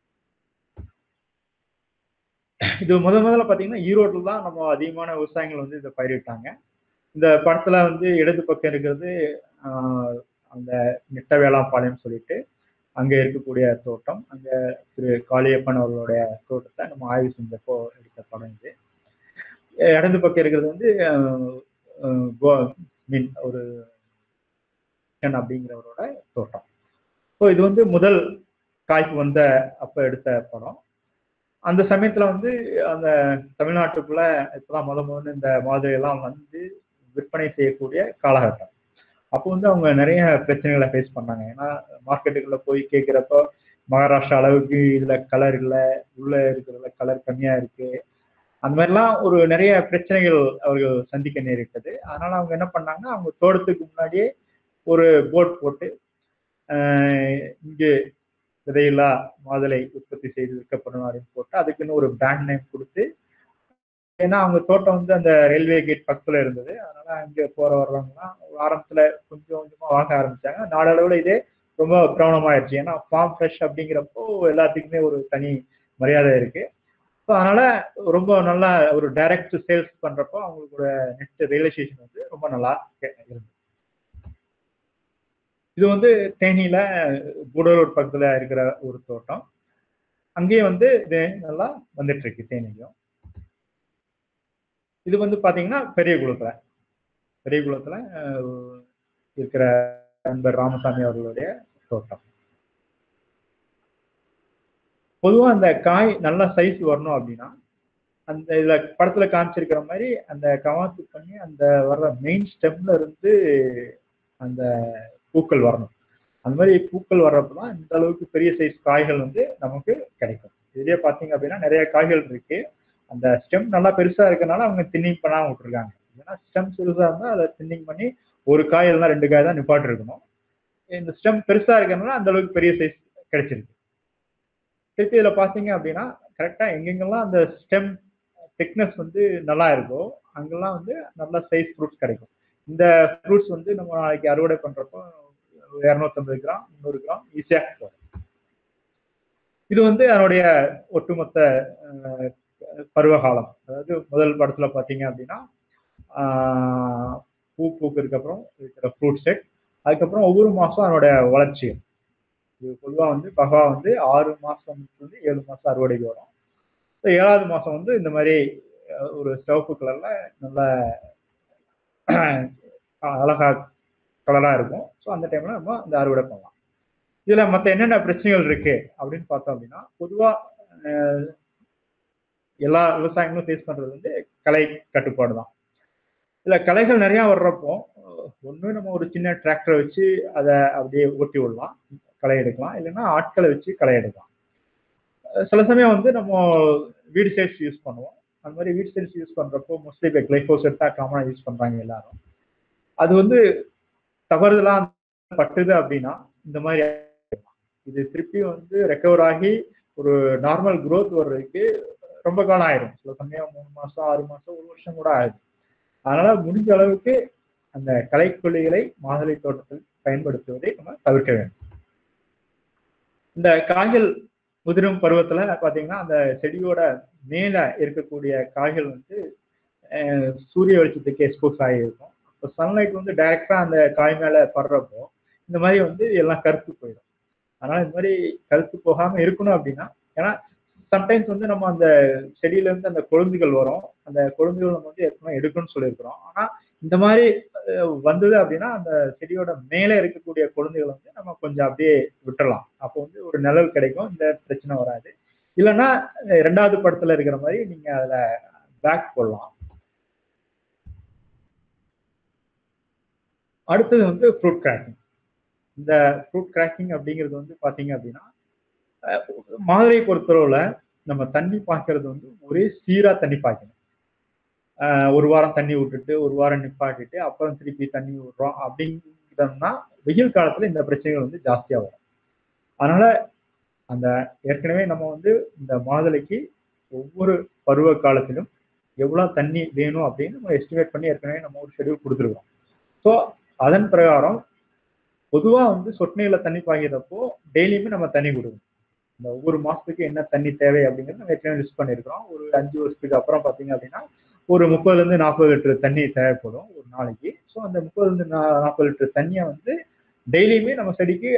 இது முத முதல்ல பார்த்தீங்கன்னா ஈரோட்டில் தான் நம்ம அதிகமான விவசாயிகள் வந்து இதை பயிரிட்டாங்க இந்த படத்துல வந்து இடது பக்கம் இருக்கிறது அந்த நெட்ட வேளாம்பாளையம் சொல்லிட்டு அங்க இருக்கக்கூடிய தோட்டம் அங்க திரு காளியப்பன் அவர்களுடைய தோட்டத்தை நம்ம ஆய்வு செஞ்சப்போ எடுத்த படம் இது அஹ் இடது பக்கம் இருக்கிறது வந்து அஹ், அஹ், கோ- மீன் ஒரு அப்படிங்கிறவரோட தோட்டம் ஸோ இது வந்து முதல் காய்ப்பு வந்த அப்ப எடுத்த படம் அந்த சமயத்துல வந்து அந்த தமிழ்நாட்டுக்குள்ள இப்பதான் முத முதல்ல இந்த மாதிரி எல்லாம் வந்து விற்பனை செய்யக்கூடிய காலகட்டம் அப்போ வந்து அவங்க நிறைய பிரச்சனைகளை ஃபேஸ் பண்ணாங்க ஏன்னா மார்க்கெட்டுக்குள்ள போய் கேட்குறப்போ மகாராஷ்டிரா அளவுக்கு இதுல கலர் இல்லை உள்ள இருக்கிறதுல கலர் கம்மியா இருக்கு அந்த மாதிரிலாம் ஒரு நிறைய பிரச்சனைகள் அவர்கள் சந்திக்க நேரிட்டது அதனால அவங்க என்ன பண்ணாங்கன்னா அவங்க தோட்டத்துக்கு முன்னாடியே ஒரு போர்ட் போட்டு ஆஹ் இங்கே விதையில்லா மாதுளை உற்பத்தி செய்து விற்கப்படும் அப்படின்னு போட்டு அதுக்குன்னு ஒரு பிராண்ட் நேம் கொடுத்து ஏன்னா அவங்க தோட்டம் வந்து அந்த ரயில்வே கேட் பக்கத்துல இருந்தது அதனால அங்க போற வர்றவங்கலாம் ஆரம்பத்துல கொஞ்சம் கொஞ்சமா வாங்க ஆரம்பிச்சாங்க நாளளவுல இதே ரொம்ப பிரபலமாயிருச்சு ஏன்னா ஃபார்ம் ஃப்ரெஷ் அப்படிங்கிறப்போ எல்லாத்துக்குமே ஒரு தனி மரியாதை இருக்கு ஸோ அதனால ரொம்ப நல்லா ஒரு டைரக்ட் சேல்ஸ் பண்றப்போ அவங்களோட நெட் ரியலைசேஷன் வந்து ரொம்ப நல்லா இருந்தது இது வந்து தேனியில கூடலூர் பக்கத்துல இருக்கிற ஒரு தோட்டம் அங்கேயே வந்து இது நல்லா வந்துட்டு இருக்கு தேனிலையும் இது வந்து பாத்தீங்கன்னா பெரிய குளத்துல பெரிய குளத்துல அஹ், இருக்கிற நண்பர் ராமசாமி அவர்களுடைய தோட்டம் பொதுவா அந்த காய் நல்ல சைஸ் வரணும் அப்படின்னா அந்த இதுல படத்துல காமிச்சிருக்கிற மாதிரி அந்த கவாத்து பண்ணி அந்த வர்ற மெயின் ஸ்டெம்ல இருந்து அந்த பூக்கள் வரணும் அந்த மாதிரி பூக்கள் வர்றப்பதான் இந்த அளவுக்கு பெரிய சைஸ் காய்கள் வந்து நமக்கு கிடைக்கும் இதுலயே பாத்தீங்க அப்படின்னா நிறைய காய்கள் இருக்கு அந்த ஸ்டெம் நல்லா பெருசா இருக்கனால அவங்க தின்னிங் பண்ணாம விட்டுருக்காங்க ஏன்னா ஸ்டெம் பெருசா இருந்தா அதை தின்னிங் பண்ணி ஒரு காய் இல்லைன்னா ரெண்டு காய் தான் நிப்பாட்டு இருக்கணும் இந்த ஸ்டெம் பெருசா இருக்கனால அந்த அளவுக்கு பெரிய சைஸ் கிடைச்சிருக்கு திருப்பி இதுல பாத்தீங்க அப்படின்னா கரெக்டா எங்கெங்கெல்லாம் அந்த ஸ்டெம் திக்னஸ் வந்து நல்லா இருக்கோ அங்கெல்லாம் வந்து நல்ல சைஸ் ஃப்ரூட்ஸ் கிடைக்கும் இந்த ஃப்ரூட்ஸ் வந்து நம்ம நாளைக்கு அறுவடை பண்றப்போ இரநூத்தம்பது கிராம் முந்நூறு கிராம் ஈஸியா வரும் இது வந்து அதனுடைய ஒட்டுமொத்த அஹ், பருவகாலம் அதாவது முதல் படத்துல பாத்தீங்க அப்படின்னா ஆஹ், பூ பூக்கிறதுக்கு அப்புறம் இருக்கிற ஃப்ரூட் செட் அதுக்கப்புறம் ஒவ்வொரு மாசம் அதனுடைய வளர்ச்சி இது பொதுவா வந்து பகவா வந்து ஆறு மாசம் வந்து ஏழு மாசம் அறுவடைக்கு வரும் So, ஏழாவது மாசம் வந்து இந்த மாதிரி அஹ், ஒரு சிவப்பு கலர்ல நல்ல அழகா கலரா இருக்கும் ஸோ அந்த டைம்ல நம்ம இந்த அறுவடை பண்ணலாம் இதுல மத்த என்னென்ன பிரச்சனைகள் இருக்கு அப்படின்னு பார்த்தோம் அப்படின்னா பொதுவா அஹ், எல்லா விவசாயிகளும் ஃபேஸ் பண்றது வந்து கலை கட்டுப்பாடு தான் இதுல களைகள் நிறைய வர்றப்போ ஒண்ணு நம்ம ஒரு சின்ன டிராக்டரை வச்சு அதை அப்படியே ஓட்டி விடலாம் களை எடுக்கலாம் இல்லைன்னா ஆட்களை வச்சு களை எடுக்கலாம் அஹ் சில சமயம் வந்து நம்ம வீடு சைட்ஸ் யூஸ் பண்ணுவோம் அந்த மாதிரி வீடு சைட்ஸ் யூஸ் பண்றப்போ மோஸ்ட்லி இப்போ கிளைஃபோசெட் தான் காமனா யூஸ் பண்றாங்க எல்லாரும் அது வந்து தவறுதலா பட்டுது அப்படின்னா இந்த மாதிரி ஆயிடும். இது திருப்பி வந்து ரெக்கவர் ஆகி ஒரு நார்மல் growth வர்றதுக்கு ரொம்ப காலம் ஆயிடும் சில சமயம் மூணு மாசம் ஆறு மாசம் ஒரு வருஷம் கூட ஆயிடும் அதனால முடிஞ்ச அளவுக்கு அந்த களைக்கொல்லிகளை மாதுளை தோட்டத்தில் பயன்படுத்துவதை நம்ம தவிர்க்க வேண்டும் இந்த காய்கள் முதிரும் பருவத்துல பாத்தீங்கன்னா அந்த செடியோட மேல இருக்கக்கூடிய காய்கள் வந்து அஹ், சூரிய வெளிச்சத்துக்கு எக்ஸ்போஸ் ஆகியிருக்கும் இப்போ சன்லைட் வந்து டைரக்டா அந்த காய் மேல படுறப்போ இந்த மாதிரி வந்து எல்லாம் கருத்து போயிடும் அதனால இந்த மாதிரி கருத்து போகாம இருக்கணும் அப்படின்னா ஏன்னா சம்டைம்ஸ் வந்து நம்ம அந்த செடியில இருந்து அந்த கொழுந்துகள் வரும் அந்த கொழுந்துகள் நம்ம வந்து ஏற்கனவே எடுக்கணும்னு சொல்லியிருக்கிறோம் ஆனா இந்த மாதிரி அஹ், வந்தது அப்படின்னா அந்த செடியோட மேலே இருக்கக்கூடிய கொழுந்துகளை வந்து நம்ம கொஞ்சம் அப்படியே விட்டுறலாம் அப்போ வந்து ஒரு நிழல் கிடைக்கும் இந்த பிரச்சனை வராது இல்லைன்னா அஹ், ரெண்டாவது படத்துல இருக்கிற மாதிரி நீங்க அதுல பேக் போடலாம் அடுத்தது வந்து ஃப்ரூட் கிராக்கிங் இந்த ஃப்ரூட் கிராக்கிங் அப்படிங்கிறது வந்து பாத்தீங்க அப்படின்னா அஹ், மாதுளை பொறுத்தளவுல நம்ம தண்ணி பாய்க்கிறது வந்து ஒரே சீரா தண்ணி பாய்க்கணும் ஆஹ் ஒரு வாரம் தண்ணி விட்டுட்டு ஒரு வாரம் நிப்பாட்டிட்டு அப்புறம் திருப்பி தண்ணி விடுறோம் அப்படிங்கிறோம்னா வெயில் காலத்துல இந்த பிரச்சனைகள் வந்து ஜாஸ்தியா வரும் அதனால அந்த ஏற்கனவே நம்ம வந்து இந்த மாதுளைக்கு ஒவ்வொரு பருவ காலத்திலும் எவ்வளவு தண்ணி வேணும் அப்படின்னு நம்ம எஸ்டிமேட் பண்ணி ஏற்கனவே நம்ம ஒரு ஷெடியூல் கொடுத்துருக்கோம் ஸோ அதன் பிரகாரம் பொதுவா வந்து சொட்டு நீர்ல தண்ணி பாய்கிறப்போ டெய்லியுமே நம்ம தண்ணி கொடுக்கணும் இந்த ஒவ்வொரு மாசத்துக்கு என்ன தண்ணி தேவை அப்படிங்கிறது நம்ம ஏற்கனவே லிஸ்ட் பண்ணியிருக்கிறோம் ஒரு அஞ்சு வருஷத்துக்கு அப்புறம் பார்த்தீங்க அப்படின்னா ஒரு முப்பதுல இருந்து நாற்பது லிட்டர் தண்ணி தேவைப்படும் ஒரு நாளைக்கு ஸோ அந்த முப்பதுல இருந்து நாற்பது லிட்டர் தண்ணியை வந்து டெய்லியுமே நம்ம செடிக்கு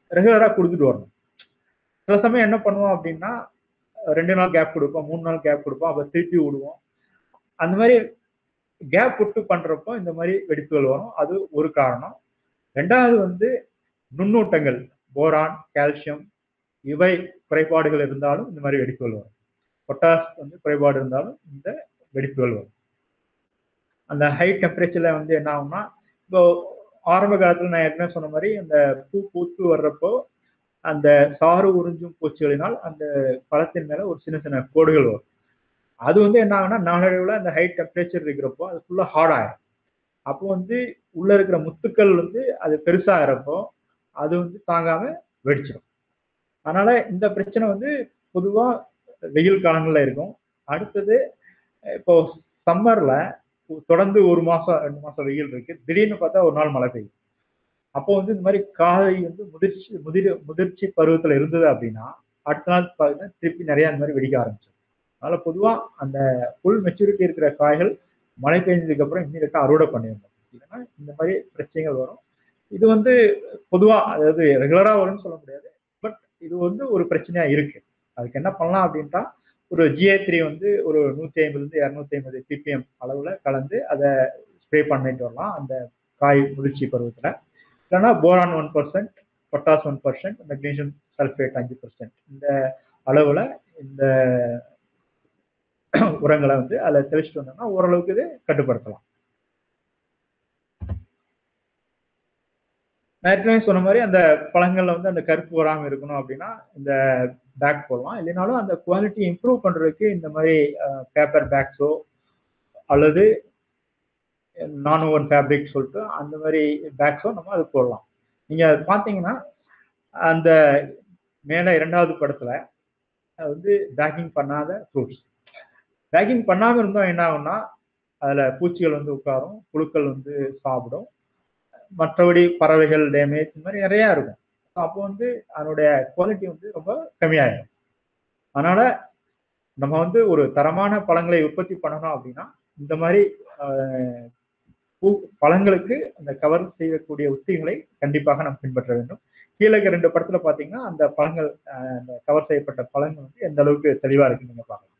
ரெகுலராக கொடுத்துட்டு வரணும் சில சமயம் என்ன பண்ணுவோம் அப்படின்னா ரெண்டு நாள் கேப் கொடுப்போம் மூணு நாள் கேப் கொடுப்போம் அப்புறம் திருப்பி விடுவோம் அந்த மாதிரி கேப் விட்டு பண்றப்போ இந்த மாதிரி வெடிப்புகள் வரும் அது ஒரு காரணம் ரெண்டாவது வந்து நுண்ணூட்டங்கள் போரான் கால்சியம் இவை குறைபாடுகள் இருந்தாலும் இந்த மாதிரி வெடிப்புகள் வரும் பொட்டாஸ் வந்து குறைபாடு இருந்தாலும் இந்த வெடிப்புகள் வரும் அந்த ஹை டெம்பரேச்சர்ல வந்து என்ன ஆகும்னா இப்போ ஆரம்ப காலத்துல நான் ஏற்கனவே சொன்ன மாதிரி அந்த பூ பூத்து வர்றப்போ அந்த சாறு உறிஞ்சும் பூச்சிகளினால் அந்த பழத்தின் மேல ஒரு சின்ன சின்ன கோடுகள் வரும் அது வந்து என்ன ஆகும்னா நாளடைவில் அந்த ஹை டெம்பரேச்சர் இருக்கிறப்போ அது ஃபுல்லா ஹார்ட் ஆயிரும் அப்போ வந்து உள்ள இருக்கிற முத்துக்கள் வந்து அது பெருசாகிறப்போ அது வந்து தாங்காம வெடிச்சிடும் அதனால இந்த பிரச்சனை வந்து பொதுவா வெயில் காலங்கள்ல இருக்கும் அடுத்தது இப்போ சம்மர்ல தொடர்ந்து ஒரு மாசம் ரெண்டு மாசம் வெயில் இருக்கு திடீர்னு பார்த்தா ஒரு நாள் மழை பெய்யும் அப்போ வந்து இந்த மாதிரி காய் வந்து முதிர்ச்சி முதிர் முதிர்ச்சி பருவத்துல இருந்தது அப்படின்னா அடுத்த நாள் பார்த்தீங்கன்னா திருப்பி நிறைய அந்த மாதிரி வெடிக்க ஆரம்பிச்சிடும் அதனால பொதுவா அந்த ஃபுல் மெச்சூரிட்டி இருக்கிற காய்கள் மழை பெஞ்சதுக்கு அப்புறம் இம்மீடியட்டா அறுவடை பண்ணிடணும் இல்லைன்னா இந்த மாதிரி பிரச்சனைகள் வரும் இது வந்து பொதுவா அதாவது ரெகுலரா வரும்னு சொல்ல முடியாது பட் இது வந்து ஒரு பிரச்சனையா இருக்கு அதுக்கு என்ன பண்ணலாம் அப்படின்ட்டா ஒரு ஜிஏ த்ரீ வந்து ஒரு நூற்றி ஐம்பதுலேருந்து இரநூத்தி ஐம்பது பிபிஎம் அளவில் கலந்து அதை ஸ்ப்ரே பண்ணிட்டு வரலாம் அந்த காய் முதிர்ச்சி பருவத்தில் இல்லைன்னா boron one percent potash one percent magnesium sulphate அஞ்சு பர்சன்ட் இந்த அளவில் இந்த உரங்களை வந்து அதில் தெளிச்சுட்டு வந்தோம்னா ஓரளவுக்கு இது கட்டுப்படுத்தலாம் நான் ஏற்கனவே சொன்ன மாதிரி அந்த பழங்கள்ல வந்து அந்த கருப்பு வராமல் இருக்கணும் அப்படின்னா இந்த பேக் போடலாம் இல்லைனாலும் அந்த குவாலிட்டி இம்ப்ரூவ் பண்றதுக்கு இந்த மாதிரி பேப்பர் பேக்ஸோ அல்லது நான் ஓவன் ஃபேப்ரிக் சொல்லிட்டு அந்த மாதிரி பேக்ஸோ நம்ம அது போடலாம் நீங்க பார்த்தீங்கன்னா அந்த மேலே இரண்டாவது படத்துல வந்து பேக்கிங் பண்ணாத ஃப்ரூட்ஸ் பேக்கிங் பண்ணாமல் இருந்தோம் என்ன ஆகும்னா அதில் பூச்சிகள் வந்து உட்காரும் புழுக்கள் வந்து சாப்பிடும் மற்றபடி பறவைகள் டேமேஜ் இந்த மாதிரி நிறையா இருக்கும் அப்போ வந்து அதனுடைய குவாலிட்டி வந்து ரொம்ப கம்மியாயிடும் அதனால நம்ம வந்து ஒரு தரமான பழங்களை உற்பத்தி பண்ணணும் அப்படின்னா இந்த மாதிரி பூ பழங்களுக்கு அந்த கவர் செய்யக்கூடிய உத்திகளை கண்டிப்பாக நம்ம பின்பற்ற வேண்டும் கீழே ரெண்டு படத்துல பாத்தீங்கன்னா அந்த பழங்கள் அந்த கவர் செய்யப்பட்ட பழங்கள் வந்து எந்த அளவுக்கு தெளிவா இருக்குன்னு நீங்க பார்க்கலாம்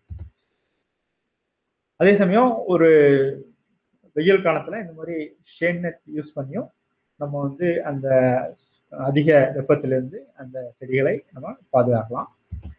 அதே சமயம் ஒரு வெயில் காலத்துல இந்த மாதிரி ஷேட் நெட் யூஸ் பண்ணியும் நம்ம வந்து அந்த அதிக வெப்பத்திலிருந்து அந்த செடிகளை நம்ம பாதுகாக்கலாம்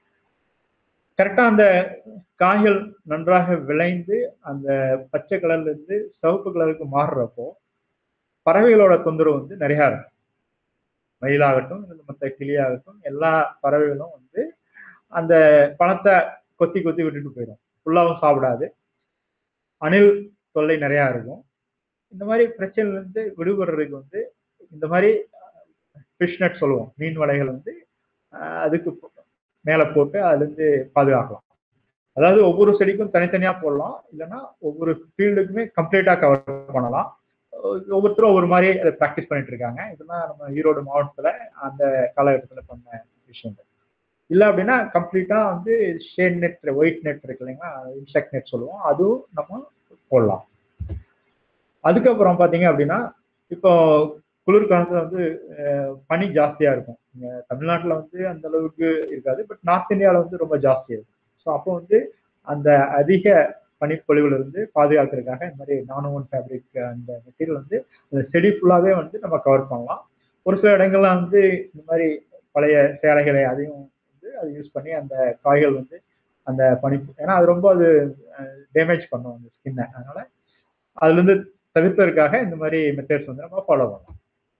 கரெக்டா அந்த காய்கள் நன்றாக விளைந்து அந்த பச்சை கலர்ல இருந்து சிவப்பு கலருக்கு மாறுறப்போ பறவைகளோட தொந்தரவு வந்து நிறைய இருக்கும் மயிலாகட்டும் இல்லை மற்ற கிளியாகட்டும் எல்லா பறவைகளும் வந்து அந்த பழத்தை கொத்தி கொத்தி விட்டுட்டு போயிடும் ஃபுல்லாகவும் சாப்பிடாது அணில் தொல்லை நிறையா இருக்கும் இந்த மாதிரி பிரச்சனைலேருந்து விடுபடுறதுக்கு வந்து இந்த மாதிரி ஃபிஷ் நட் சொல்லுவோம் மீன் வலைகள் வந்து அதுக்கு மேலே போட்டு அதுலேருந்து பாதுகாக்கலாம் அதாவது ஒவ்வொரு செடிக்கும் தனித்தனியாக போடலாம் இல்லைன்னா ஒவ்வொரு ஃபீல்டுக்குமே கம்ப்ளீட்டாக கவர் பண்ணலாம் ஒவ்வொருத்தரும் ஒவ்வொரு மாதிரி அதை ப்ராக்டிஸ் பண்ணிட்டு இருக்காங்க இதெல்லாம் நம்ம ஈரோடு மாவட்டத்தில் அந்த காலகட்டத்தில் பண்ண விஷயங்கள் இல்லை அப்படின்னா கம்ப்ளீட்டாக வந்து ஷேட் நெட் ஒயிட் நெட் இருக்கு இல்லைங்களா இன்செக்ட் நெட் சொல்லுவோம் அதுவும் நம்ம போடலாம் அதுக்கப்புறம் பார்த்தீங்க அப்படின்னா இப்போ குளிர்காலத்தில் வந்து பனி ஜாஸ்தியாக இருக்கும் இங்கே தமிழ்நாட்டில் வந்து அந்த அளவுக்கு இருக்காது பட் நார்த் இந்தியாவில் வந்து ரொம்ப ஜாஸ்தி இருக்கும் ஸோ அப்போ வந்து அந்த அதிக பனிப்பொழிவுல இருந்து பாதுகாக்கிறதுக்காக இந்த மாதிரி நானோன் ஃபேப்ரிக் அந்த மெட்டீரியல் வந்து அந்த செடி ஃபுல்லாகவே வந்து நம்ம கவர் பண்ணலாம் ஒரு சில இடங்கள்ல வந்து இந்த மாதிரி பழைய சேலைகளை அதையும் வந்து அது யூஸ் பண்ணி அந்த காய்கள் வந்து அந்த பனி ஏன்னா அது ரொம்ப அது டேமேஜ் பண்ணும் அந்த ஸ்கின்னை அதனால அதுலேருந்து தவிர்ப்பதற்காக இந்த மாதிரி மெத்தட்ஸ் வந்து நம்ம ஃபாலோ பண்ணலாம்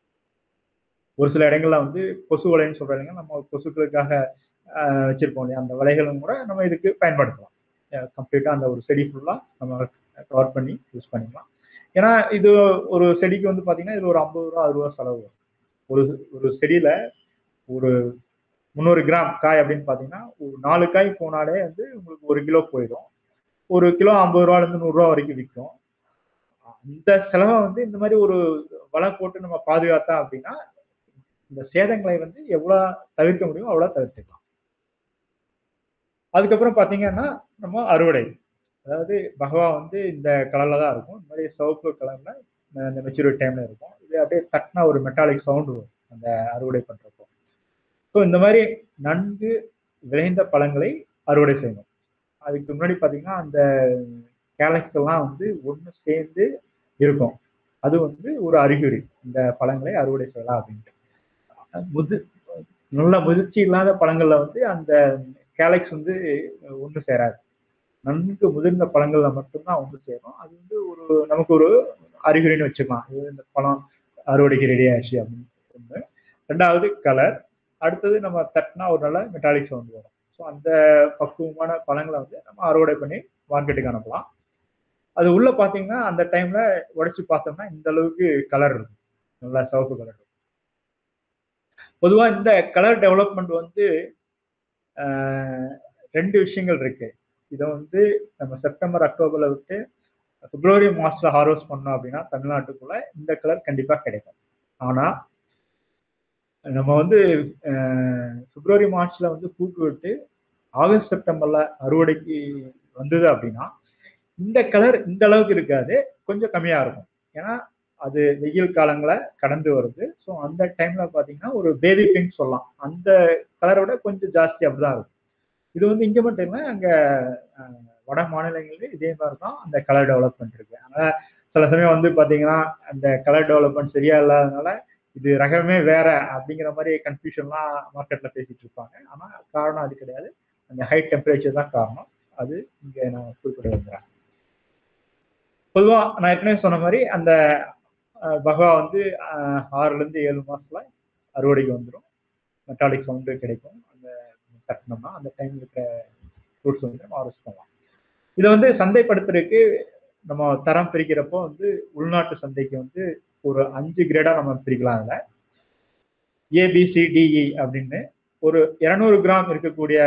ஒரு சில இடங்கள்ல வந்து கொசு வலைன்னு சொல்றாங்க நம்ம கொசுக்களுக்காக வச்சிருப்போம் இல்லையா அந்த வலைகளும் கூட நம்ம இதுக்கு பயன்படுத்தலாம் கம்ப்ளீட்டாக அந்த ஒரு செடி ஃபுல்லாக நம்ம கவர் பண்ணி யூஸ் பண்ணிக்கலாம் ஏன்னா இது ஒரு செடிக்கு வந்து பார்த்தீங்கன்னா இது ஒரு ஐம்பது ரூபா அறுபது ரூபா செலவு வரும் ஒரு ஒரு செடியில் ஒரு முந்நூறு கிராம் காய் அப்படின்னு பார்த்தீங்கன்னா ஒரு நாலு காய் போனாலே வந்து உங்களுக்கு ஒரு கிலோ போயிடும் ஒரு கிலோ ஐம்பது ரூபாலேருந்து நூறுரூவா வரைக்கும் விற்கும் அந்த செலவை வந்து இந்த மாதிரி ஒரு வலை போட்டு நம்ம பாதுகாத்தா அப்படின்னா இந்த சேதங்களை வந்து எவ்வளோ தவிர்க்க முடியுமோ அவ்வளோ தவிர்த்துக்கலாம் அதுக்கப்புறம் பார்த்தீங்கன்னா நம்ம அறுவடை அதாவது பகவா வந்து இந்த கலரில் தான் இருக்கும் இந்த மாதிரி சிவப்பு கலரில் இந்த மெச்சூரிட்டி டைமில் இருக்கும் இது அப்படியே தட்டினா ஒரு மெட்டாலிக் சவுண்டு வரும் அந்த அறுவடை பண்ணுறப்போ ஸோ இந்த மாதிரி நன்கு விளைந்த பழங்களை அறுவடை செய்யணும் அதுக்கு முன்னாடி பார்த்தீங்கன்னா அந்த கேலக்ஸ் எல்லாம் வந்து ஒன்று சேர்ந்து இருக்கும் அது வந்து ஒரு அறிகுறி இந்த பழங்களை அறுவடை செய்யலாம் அப்படின்ட்டு முது நல்ல முதிர்ச்சி இல்லாத பழங்கள்ல வந்து அந்த கேலக்ஸ் வந்து ஒன்று சேராது நன்கு முதிர்ந்த பழங்கள்ல மட்டும்தான் ஒன்று சேரும் அது வந்து ஒரு நமக்கு ஒரு அறிகுறின்னு வச்சுக்கலாம் இது இந்த பழம் அறுவடைக்கு ரெடி ஆயிடுச்சு அப்படின்னு ஒன்று ரெண்டாவது கலர் அடுத்தது நம்ம தட்டினா ஒரு நல்ல மெட்டாலிக் சவுண்ட் வரும் ஸோ அந்த பக்குவமான பழங்களை வந்து நம்ம அறுவடை பண்ணி மார்க்கெட்டுக்கு அனுப்பலாம் அது உள்ள பார்த்தீங்கன்னா அந்த டைம்ல உடைச்சு பார்த்தோம்னா இந்த அளவுக்கு கலர் இருக்கும் நல்லா சிவப்பு கலர் இருக்கும் பொதுவாக இந்த கலர் டெவலப்மெண்ட் வந்து ரெண்டு விஷயங்கள் இருக்கு இதை வந்து நம்ம செப்டம்பர் அக்டோபர்ல விட்டு பிப்ரவரி மாசத்துல ஹார்வெஸ்ட் பண்ணோம் அப்படின்னா தமிழ்நாட்டுக்குள்ள இந்த கலர் கண்டிப்பா கிடைக்கும் ஆனா நம்ம வந்து பிப்ரவரி மார்ச்ல வந்து பூக்கு விட்டு ஆகஸ்ட் செப்டம்பர்ல அறுவடைக்கு வந்தது அப்படின்னா இந்த கலர் இந்த அளவுக்கு இருக்காது கொஞ்சம் கம்மியா இருக்கும் ஏன்னா அது வெயில் காலங்களை கடந்து வருது ஸோ அந்த டைம்ல பாத்தீங்கன்னா ஒரு பேபி பிங்க் சொல்லலாம் அந்த கலரோட கொஞ்சம் ஜாஸ்தி அப்படிதான் இருக்கும் இது வந்து இங்க மட்டும் இல்லை அங்க வட மாநிலங்களிலும் இதே மாதிரி தான் அந்த கலர் டெவலப்மெண்ட் இருக்கு அதனால சில சமயம் வந்து பாத்தீங்கன்னா அந்த கலர் டெவலப்மெண்ட் சரியா இல்லாதனால இது ரகமே வேற அப்படிங்கிற மாதிரி கன்ஃபியூஷன்லாம் மார்க்கெட்ல பேசிட்டு இருப்பாங்க ஆனா காரணம் அது கிடையாது அந்த ஹை டெம்பரேச்சர் தான் காரணம் அது இங்க நான் குறிப்பிட விரும்புகிறேன் பொதுவா நான் ஏற்கனவே சொன்ன மாதிரி அந்த பகவா வந்து ஆறுல இருந்து ஏழு மாசத்துல அறுவடைக்கு வந்துடும் மெட்டாலிக் சவுண்டு கிடைக்கும் அந்த கட்டணம்னா அந்த டைம் இருக்கிற ஃப்ரூட்ஸ் வந்து நம்ம ஹார்வெஸ்ட் பண்ணலாம் இதை வந்து சந்தைப்படுத்துறதுக்கு நம்ம தரம் பிரிக்கிறப்போ வந்து உள்நாட்டு சந்தைக்கு வந்து ஒரு அஞ்சு கிரேடா நம்ம பிரிக்கலாம் அதில் ஏபிசிடிஇ அப்படின்னு ஒரு இரநூறு கிராம் இருக்கக்கூடிய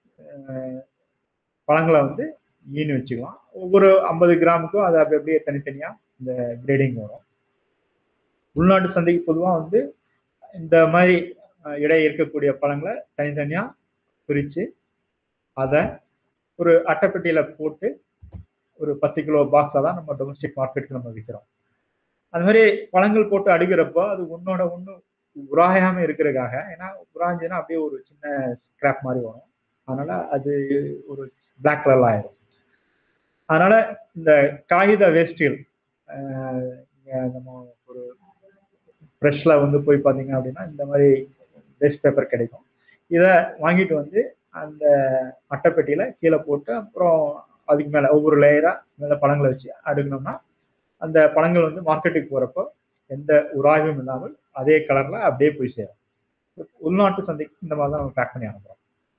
பழங்களை வந்து ஈன்னு வச்சுக்கலாம் ஒவ்வொரு ஐம்பது கிராமுக்கும் அது அப்படி அப்படியே தனித்தனியாக இந்த கிரேடிங் வரும் உள்நாட்டு சந்தைக்கு பொதுவாக வந்து இந்த மாதிரி இடை இருக்கக்கூடிய பழங்களை தனித்தனியாக பிரித்து அதை ஒரு அட்டைப்பெட்டியில் போட்டு ஒரு பத்து கிலோ பாக்ஸாக தான் நம்ம டொமஸ்டிக் மார்க்கெட்டுக்கு நம்ம விற்கிறோம் அது மாதிரி பழங்கள் போட்டு அடுக்கிறப்போ அது ஒன்னோட ஒன்று உராயாம இருக்கிறதுக்காக ஏன்னா உராஞ்சுன்னா அப்படியே ஒரு சின்ன ஸ்கிராப் மாதிரி வரும் அதனால அது ஒரு பிளாக் கலர்ல ஆயிடும் அதனால இந்த காகித வேஸ்டில் நம்ம ஒரு ஃப்ரெஷ்ல வந்து போய் பார்த்தீங்க அப்படின்னா இந்த மாதிரி வேஸ்ட் பேப்பர் கிடைக்கும் இதை வாங்கிட்டு வந்து அந்த அட்டைப்பெட்டியில கீழே போட்டு அப்புறம் அதுக்கு மேல ஒவ்வொரு லேயரா மேல பழங்களை வச்சு அடுக்கணும்னா அந்த பழங்கள் வந்து மார்க்கெட்டுக்கு போறப்போ எந்த உராய்வும் இல்லாமல் அதே கலர்ல அப்படியே போய் சேரும் உள்நாட்டு சந்தைக்கு இந்த மாதிரி தான் நம்ம பேக் பண்ணி அனுப்புறோம்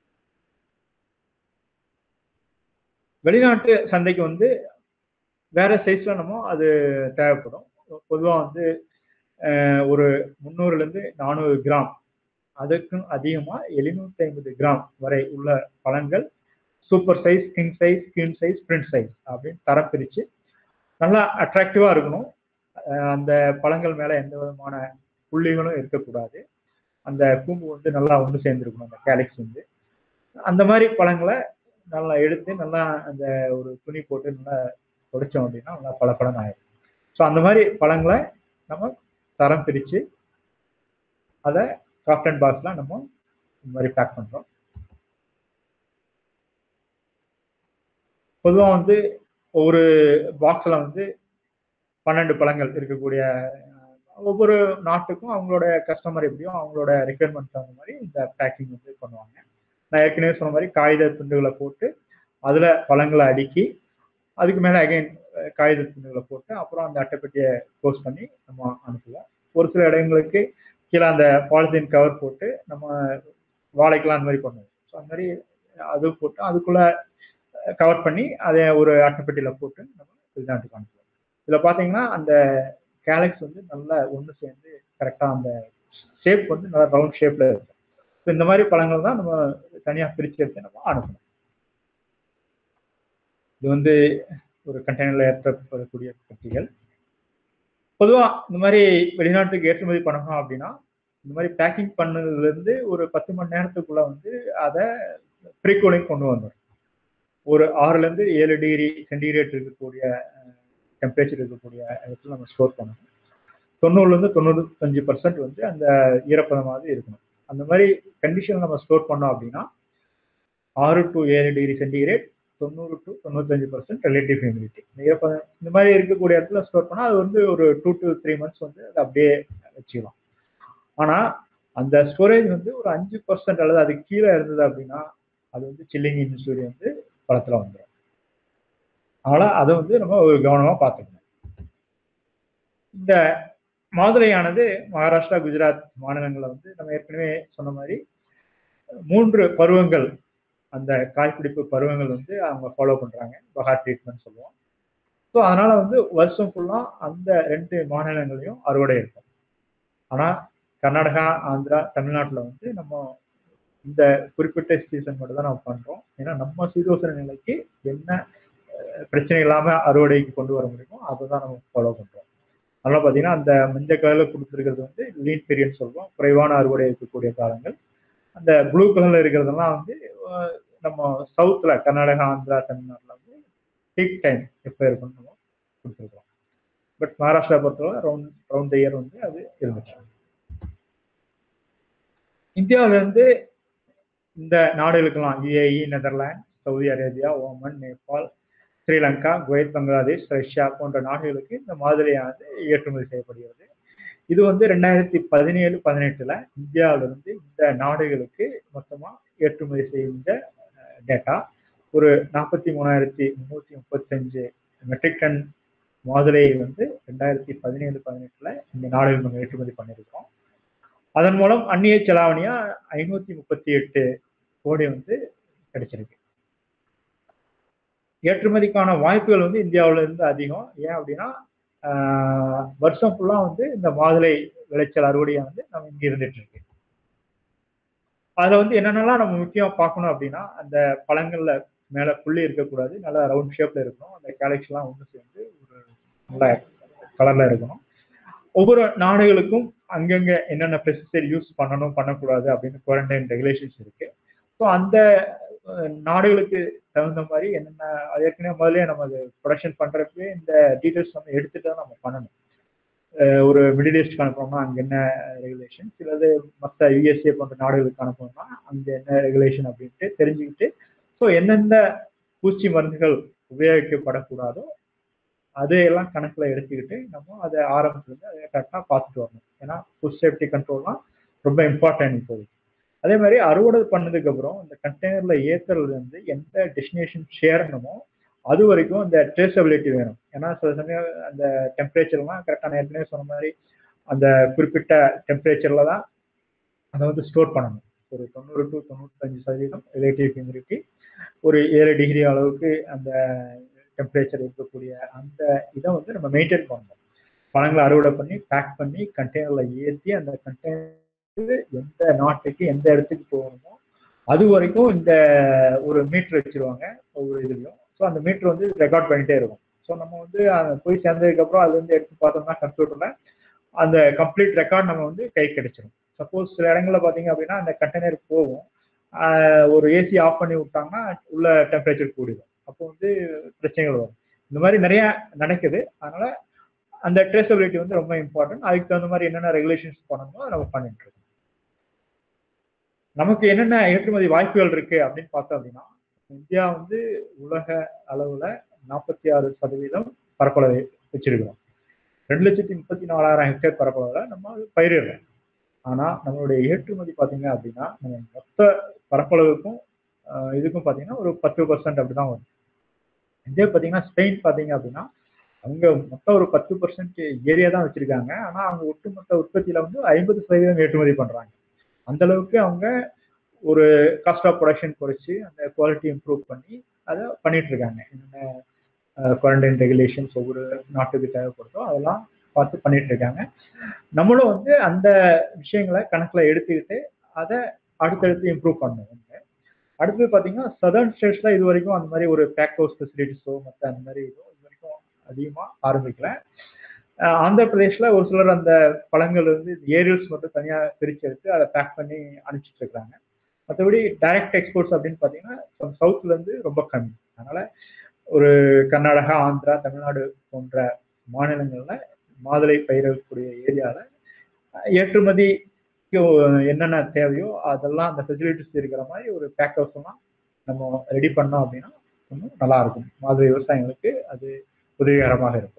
வெளிநாட்டு சந்தைக்கு வந்து வேற சைஸ்ல நம்ம அது தேவைப்படும் பொதுவாக வந்து ஒரு முந்நூறுல இருந்து நானூறு கிராம் அதுக்கும் அதிகமா எழுநூத்தி ஐம்பது கிராம் வரை உள்ள பழங்கள் super size king size queen size print size அப்படின்னு தரம் பிரிச்சு நல்லா அட்ராக்டிவா இருக்கணும் அந்த பழங்கள் மேல எந்த விதமான புள்ளிகளும் இருக்கக்கூடாது அந்த கூம்பு வந்து நல்லா ஒன்று சேர்ந்துருக்கணும் அந்த கேலிக்ஸ் வந்து அந்த மாதிரி பழங்களை நல்லா எடுத்து நல்லா அந்த ஒரு துணி போட்டு நல்லா உடைச்சோம் அப்படின்னா நல்லா பல பழம் ஆயிடும் ஸோ அந்த மாதிரி பழங்களை நம்ம தரம் பிரித்து அதை காட்டன் பாக்ஸ்லாம் நம்ம இந்த மாதிரி பேக் பண்ணுறோம் பொதுவாக வந்து ஒவ்வொரு பாக்ஸில் வந்து பன்னெண்டு பழங்கள் இருக்கக்கூடிய ஒவ்வொரு நாட்டுக்கும் அவங்களோட கஸ்டமர் எப்படியோ அவங்களோட ரெக்குயர்மெண்ட் தகுந்த மாதிரி இந்த பேக்கிங் வந்து பண்ணுவாங்க நான் ஏற்கனவே சொன்ன மாதிரி காகித துண்டுகளை போட்டு அதில் பழங்களை அடுக்கி அதுக்கு மேலே அகைன் காகித துண்டுகளை போட்டு அப்புறம் அந்த அட்டைப்பெட்டியை க்ளோஸ் பண்ணி நம்ம அனுப்புவோம் ஒரு சில இடங்களுக்கு கீழே அந்த பாலித்தீன் கவர் போட்டு நம்ம வாழைக்கெல்லாம் அந்த மாதிரி பண்ணுவோம் ஸோ அந்த மாதிரி அது போட்டு அதுக்குள்ள கவர் பண்ணி அதை ஒரு அட்டைப்பெட்டியில் போட்டு நம்ம வெளிநாட்டுக்கு அனுப்புவோம் இதில் பார்த்தீங்கன்னா அந்த கேலக்ஸ் வந்து நல்லா ஒன்று சேர்ந்து கரெக்டாக அந்த ஷேப் வந்து நல்லா ரவுண்ட் ஷேப்பில் இருக்கும் ஸோ இந்த மாதிரி பழங்கள் தான் நம்ம தனியாக பிரித்து எடுத்து நம்ம அனுப்பணும் இது வந்து ஒரு கண்டெய்னரில் ஏற்றப்படக்கூடிய பெட்டிகள் பொதுவாக இந்த மாதிரி வெளிநாட்டுக்கு ஏற்றுமதி பண்ணணும் அப்படின்னா இந்த மாதிரி பேக்கிங் பண்ணதுலேருந்து ஒரு பத்து மணி நேரத்துக்குள்ள வந்து அதை ப்ரீகூலிங் கொண்டு வந்துடும் ஒரு ஆறுலேருந்து ஏழு டிகிரி சென்டிகிரேட் இருக்கக்கூடிய டெம்பரேச்சர் இருக்கக்கூடிய இடத்துல நம்ம ஸ்டோர் பண்ணணும் தொண்ணூறுலேருந்து தொண்ணூத்தஞ்சு பர்சன்ட் வந்து அந்த ஈரப்பதமாவது இருக்கணும் அந்த மாதிரி கண்டிஷன் நம்ம ஸ்டோர் பண்ணோம் அப்படின்னா ஆறு டு ஏழு டிகிரி சென்டிகிரேட் தொண்ணூறு டு தொண்ணூத்தஞ்சு பர்சன்ட் ரிலேட்டிவ் ஹியூமிடிட்டி ஈரப்பதம் இந்த மாதிரி இருக்கக்கூடிய இடத்துல ஸ்டோர் பண்ணால் அது வந்து ஒரு டூ டு த்ரீ மந்த்ஸ் வந்து அதை அப்படியே வச்சுக்கலாம் ஆனால் அந்த ஸ்டோரேஜ் வந்து ஒரு அஞ்சு பர்சன்ட் அல்லது அது கீழே இருந்தது அப்படின்னா அது வந்து சில்லிங் இன்சூரி வந்து பழத்தில் வந்துடும் அதனால் அதை வந்து நம்ம ஒரு கவனமாக பார்த்துக்கணும் இந்த மாதுளையானது மகாராஷ்டிரா குஜராத் மாநிலங்களில் வந்து நம்ம ஏற்கனவே சொன்ன மாதிரி மூன்று பருவங்கள் அந்த காய்பிடிப்பு பருவங்கள் வந்து அவங்க ஃபாலோ பண்ணுறாங்க பகா ட்ரீட்மெண்ட் சொல்லுவோம் ஸோ அதனால வந்து வருஷம் ஃபுல்லாக அந்த ரெண்டு மாநிலங்களையும் அறுவடை இருக்கும் ஆனால் கர்நாடகா ஆந்திரா தமிழ்நாட்டில் வந்து நம்ம இந்த குறிப்பிட்ட சீசன் மட்டும் தான் நம்ம பண்ணுறோம் ஏன்னா நம்ம சீதோசன நிலைக்கு என்ன பிரச்சனை இல்லாமல் அறுவடைக்கு கொண்டு வர முடியுமோ அதை தான் நம்ம ஃபாலோ பண்ணுறோம் அதனால் பார்த்தீங்கன்னா அந்த மஞ்சள் கலரில் கொடுத்துருக்கிறது வந்து லீன் பீரியட் சொல்லுவோம் குறைவான அறுவடை இருக்கக்கூடிய காலங்கள் அந்த ப்ளூ கலரில் இருக்கிறதெல்லாம் வந்து நம்ம சவுத்தில் கர்நாடகா ஆந்திரா தமிழ்நாட்டில் வந்து பீக் டைம் எப்போ இருக்குன்னு நம்ம கொடுத்துருக்கோம் பட் மகாராஷ்டிரா பொறுத்தவரை ரவுண்ட் ரவுண்ட் இயர் வந்து அது இருந்துச்சு இந்தியாவிலேருந்து இந்த நாடுகளுக்கெல்லாம் UAE Netherlands Saudi Arabia Oman Nepal Sri Lanka Kuwait Bangladesh Russia போன்ற நாடுகளுக்கு இந்த மாதிரியானது ஏற்றுமதி செய்யப்படுகிறது இது வந்து ரெண்டாயிரத்தி பதினேழு பதினெட்டுல இந்தியாவிலிருந்து இந்த நாடுகளுக்கு மொத்தமா ஏற்றுமதி செய்த டேட்டா ஒரு நாற்பத்தி மூணாயிரத்தி முந்நூற்றி முப்பத்தஞ்சு மெட்ரிக் டன் மாதுளையை வந்து ரெண்டாயிரத்தி பதினேழு பதினெட்டுல இந்த நாடுகள் நம்ம ஏற்றுமதி பண்ணியிருக்கோம் அதன் மூலம் அந்நிய செலாவணியா ஐநூத்தி முப்பத்தி எட்டு கோடி வந்து கிடைச்சிருக்கு ஏற்றுமதிக்கான வாய்ப்புகள் வந்து இந்தியாவில இருந்து அதிகம் ஏன் அப்படின்னா வருஷம் ஃபுல்லா வந்து இந்த மாதுளை விளைச்சல் அறுவடையா வந்து நம்ம இங்க இருந்துட்டு இருக்கு அதுல வந்து என்னென்னலாம் நம்ம முக்கியம் பார்க்கணும் அப்படின்னா அந்த பழங்கள்ல மேல புள்ளி இருக்கக்கூடாது நல்லா ரவுண்ட் ஷேப்ல இருக்கணும் அந்த கேலக்ஸ் எல்லாம் ஒன்று சேர்ந்து ஒரு நல்ல கலர்ல இருக்கணும் ஒவ்வொரு நாடுகளுக்கும் அங்கங்க என்னென்ன பெஸ்டிசைட் யூஸ் பண்ணணும் பண்ணக்கூடாது அப்படின்னு குவாரண்டைன் ரெகுலேஷன்ஸ் இருக்கு ஸோ அந்த நாடுகளுக்கு தகுந்த மாதிரி என்னென்ன ஏற்கனவே முதல்ல நம்ம அது ப்ரொடக்ஷன் பண்றப்பவே இந்த டீட்டெயில்ஸ் நம்ம எடுத்துட்டு தான் நம்ம பண்ணணும் ஒரு மிடில் ஈஸ்ட் அனுப்பணும்னா அங்கே என்ன ரெகுலேஷன் சிலது மற்ற யூஎஸ்ஏ போன்ற நாடுகளுக்கு அனுப்பணும்னா அங்கே என்ன ரெகுலேஷன் அப்படின்ட்டு தெரிஞ்சுக்கிட்டு ஸோ எந்தெந்த பூச்சி மருந்துகள் உபயோகிக்கப்படக்கூடாதோ அதையெல்லாம் கணக்கில் எடுத்துக்கிட்டு நம்ம அதை ஆரம்பத்துலேருந்து அதை கரெக்டாக பார்த்துட்டு வரணும் ஏன்னா ஃபுட் சேஃப்டி கண்ட்ரோல்லாம் ரொம்ப இம்பார்ட்டன்ட் இப்போதைக்கு அதே மாதிரி அறுவடை பண்ணதுக்கு அப்புறம் இந்த கண்டெய்னர்ல ஏத்துறது வந்து எந்த டெஸ்டினேஷன் சேரணுமோ அது வரைக்கும் இந்த ட்ரேசபிலிட்டி வேணும் ஏன்னா சில சமயம் அந்த டெம்பரேச்சர்லாம் கரெக்டாக ஏற்கனவே சொன்ன மாதிரி அந்த குறிப்பிட்ட டெம்பரேச்சர்ல தான் அதை வந்து ஸ்டோர் பண்ணணும் ஒரு தொண்ணூறு டு தொண்ணூத்தஞ்சு சதவீதம் ரிலேட்டிவ் ஹியூமிடிட்டி ஒரு ஏழு டிகிரி அளவுக்கு அந்த டெம்பரேச்சர் இருக்கக்கூடிய அந்த இதை வந்து நம்ம மெயின்டைன் பண்ணணும் பழங்களை அறுவடை பண்ணி பேக் பண்ணி கண்டெய்னர்ல ஏற்றி அந்த கண்டெய்னர் எந்த நாட்டுக்கு எந்த இடத்துக்கு போகணுமோ அது வரைக்கும் இந்த ஒரு மீட்டர் வச்சிருவாங்க ஒவ்வொரு இதுலையும் ஸோ அந்த மீட்டர் வந்து ரெக்கார்ட் பண்ணிட்டே இருக்கும் ஸோ நம்ம வந்து போய் சேர்ந்ததுக்கப்புறம் அது வந்து எடுத்து பார்த்தோம்னா கம்ப்யூட்டர்ல அந்த கம்ப்ளீட் ரெக்கார்ட் நம்ம வந்து கை கிடைச்சிடும் சப்போஸ் சில இடங்கள்ல பார்த்தீங்க அப்படின்னா அந்த கண்டெய்னர் போகும் ஒரு ஏசி ஆஃப் பண்ணி விட்டாங்கன்னா உள்ள டெம்பரேச்சர் கூடிடும் அப்போ வந்து பிரச்சனைகள் வரும் இந்த மாதிரி நிறைய நடக்குது அதனால அந்த ட்ரேசபிலிட்டி வந்து ரொம்ப இம்பார்ட்டன்ட் அதுக்கு தகுந்த மாதிரி என்னென்ன ரெகுலேஷன்ஸ் பண்ணணுமோ நம்ம பண்ணிட்டு இருக்கோம் நமக்கு என்னென்ன ஏற்றுமதி வாய்ப்புகள் இருக்கு அப்படின்னு பார்த்தோம் அப்படின்னா இந்தியா வந்து உலக அளவுல நாற்பத்தி ஆறு சதவீதம் பரப்பளவை வச்சிருக்கிறோம் ரெண்டு லட்சத்தி முப்பத்தி நாலாயிரம் ஹெக்டேர் பரப்பளவுல நம்ம பயிரிடுறோம் ஆனா நம்மளுடைய ஏற்றுமதி பார்த்தீங்க அப்படின்னா நம்ம மொத்த பரப்பளவுக்கும் இதுக்கும் பார்த்தீங்கன்னா ஒரு பத்து பர்சன்ட் அப்படிதான் வரும் இதே பார்த்தீங்கன்னா ஸ்பெயின் பார்த்தீங்க அப்படின்னா அவங்க மொத்தம் ஒரு பத்து பர்சன்ட் ஏரியா தான் வச்சிருக்காங்க ஆனா அவங்க ஒட்டுமொத்த உற்பத்தியில வந்து ஐம்பது சதவீதம் ஏற்றுமதி பண்றாங்க அந்த அளவுக்கு அவங்க ஒரு காஸ்ட் ஆஃப் ப்ரொடக்ஷன் குறைச்சி அந்த குவாலிட்டி இம்ப்ரூவ் பண்ணி அதை பண்ணிட்டு இருக்காங்க என்னென்ன குவாரண்டைன் ரெகுலேஷன்ஸ் ஒவ்வொரு நாட்டுக்கு தேவைப்படுதோ அதெல்லாம் பார்த்து பண்ணிட்டு இருக்காங்க நம்மளும் வந்து அந்த விஷயங்களை கணக்கில் எடுத்துக்கிட்டு அதை அடுத்தடுத்து இம்ப்ரூவ் பண்ணணும் அடுத்தது பார்த்தீங்கன்னா சதர்ன் ஸ்டேட்ஸ்ல இது வரைக்கும் அந்த மாதிரி ஒரு பேக் ஹவுஸ் ஃபெசிலிட்டிஸோ மற்ற அந்த மாதிரி இதோ இது வரைக்கும் அதிகமாக ஆரம்பிக்கல ஆந்திர பிரதேஷ்ல ஒரு சிலர் அந்த பழங்கள் வந்து ஏரியல்ஸ் மட்டும் தனியாக பிரித்து எடுத்து அதை பேக் பண்ணி அனுப்பிச்சிட்டு இருக்காங்க மற்றபடி டைரக்ட் எக்ஸ்போர்ட்ஸ் அப்படின்னு பார்த்தீங்கன்னா சவுத்ல இருந்து ரொம்ப கம்மி அதனால ஒரு கர்நாடகா ஆந்திரா தமிழ்நாடு போன்ற மாநிலங்கள்ல மாதுளை பயிரக்கூடிய ஏரியாவில் ஏற்றுமதி என்னென்ன தேவையோ அதெல்லாம் அந்த ஃபெசிலிட்டிஸ் இருக்கிற மாதிரி ஒரு பேக் ஹவுஸ் எல்லாம் நம்ம ரெடி பண்ணோம் அப்படின்னா இன்னும் நல்லா இருக்கும் மாதிரி விவசாயிகளுக்கு அது உதவிகரமாக இருக்கும்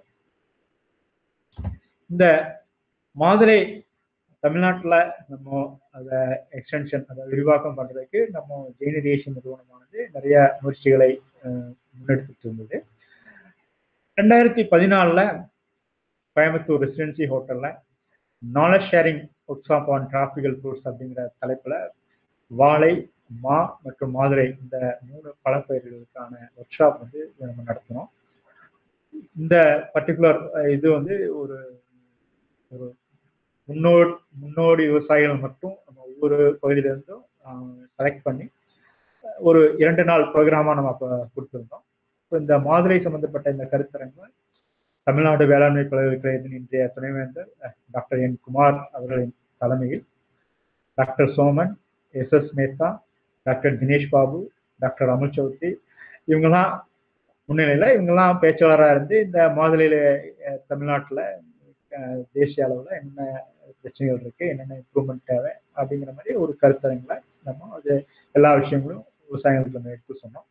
இந்த மாதிரி தமிழ்நாட்டில் நம்ம அதை எக்ஸ்டென்ஷன் அதை விரிவாக்கம் பண்ணுறதுக்கு நம்ம ஜெயினரியேஷன் நிறுவனமானது நிறைய முயற்சிகளை முன்னெடுத்துட்டு இருந்தது ரெண்டாயிரத்தி பதினாலில் கோயம்புத்தூர் ரெசிடென்சி ஹோட்டலில் knowledge sharing workshop on tropical fruits அப்படிங்கிற தலைப்பில் வாழை மா மற்றும் மாதுளை இந்த மூணு பழப்பயிர்களுக்கான ஒர்க் ஷாப் வந்து நம்ம நடத்தினோம் இந்த பர்டிகுலர் இது வந்து ஒரு ஒரு முன்னோடி முன்னோடி விவசாயிகள் மட்டும் நம்ம ஒவ்வொரு பகுதியிலிருந்தும் செலக்ட் பண்ணி ஒரு இரண்டு நாள் ப்ரோக்ராமாக நம்ம அப்போ கொடுத்துருந்தோம் இப்போ இந்த மாதிரி சம்பந்தப்பட்ட இந்த கருத்தரங்கு தமிழ்நாடு வேளாண்மை பல்கலைக்கழகத்தின் இன்றைய துணைவேந்தர் டாக்டர் என் குமார் அவர்களின் தலைமையில் doctor Soman S S Mehta doctor Dinesh Babu doctor Amul Chaudhary இவங்கெல்லாம் முன்னிலையில் இவங்கெல்லாம் பேச்சாளராக இருந்து இந்த மாதிரியில் தமிழ்நாட்டில் தேசிய அளவில் என்ன பிரச்சனைகள் இருக்குது என்னென்ன இம்ப்ரூவ்மெண்ட் தேவை அப்படிங்கிற மாதிரி ஒரு கருத்தரங்களை நம்ம அது எல்லா விஷயங்களும் விவசாயிகளுக்கு நம்ம எடுத்து சொன்னோம்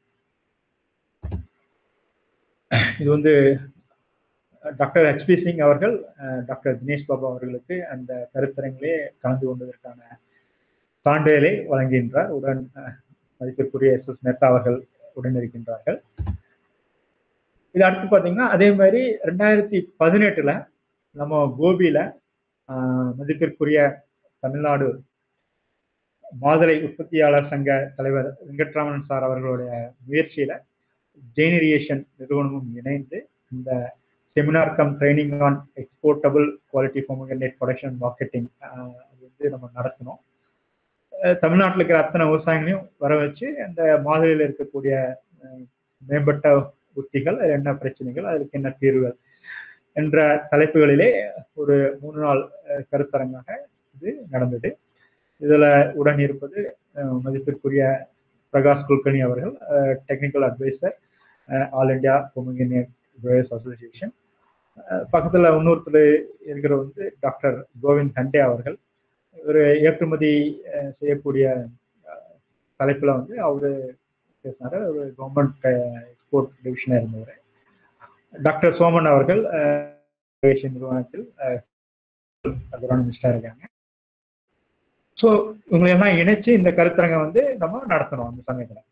இது வந்து டாக்டர் ஹெச்பி சிங் அவர்கள் டாக்டர் தினேஷ் பாபு அவர்களுக்கு அந்த கருத்தரங்கிலே கலந்து கொண்டதற்கான சான்றிதழை வழங்குகின்றார் உடன் மதிப்பிற்குரிய எஸ் எஸ் மேத்தா அவர்கள் உடன் இருக்கின்றார்கள் இது அடுத்து பார்த்தீங்கன்னா அதே மாதிரி ரெண்டாயிரத்தி பதினெட்டுல நம்ம கோபியில மதிப்பிற்குரிய தமிழ்நாடு மாதுளை உற்பத்தியாளர் சங்க தலைவர் வெங்கட்ராமன் சார் அவர்களுடைய முயற்சியில ஜெயினரியேஷன் நிறுவனமும் இணைந்து இந்த seminar cum training on exportable quality pomegranate production marketing அது வந்து நம்ம நடத்தினோம் தமிழ்நாட்டில் இருக்கிற அத்தனை விவசாயிகளையும் வர வச்சு அந்த மாதிரியில் இருக்கக்கூடிய மேம்பட்ட உத்திகள் என்ன பிரச்சனைகள் அதற்கு என்ன தீர்வுகள் என்ற தலைப்புகளிலே ஒரு மூணு நாள் கருத்தரங்காக இது நடந்தது இதில் உடன் இருப்பது மதிப்பிற்குரிய பிரகாஷ் குல்கர்னி அவர்கள் technical advisor all India pomegranate growers association பக்கத்தில் இன்னொருத்தர் இருக்கிற வந்து டாக்டர் கோவிந்த் ஹண்டே அவர்கள் ஒரு ஏற்றுமதி செய்யக்கூடிய தலைப்பில் வந்து அவரு பேசினார் ஒரு கவர்மெண்ட் எக்ஸ்போர்ட் டிவிஷனாக இருந்தவர் டாக்டர் சோமன் அவர்கள் நிறுவனத்தில் மினிஸ்டராக இருக்காங்க ஸோ இவங்களையெல்லாம் இணைச்சு இந்த கருத்தரங்கை வந்து நம்ம நடத்தணும் அந்த சமயத்தில்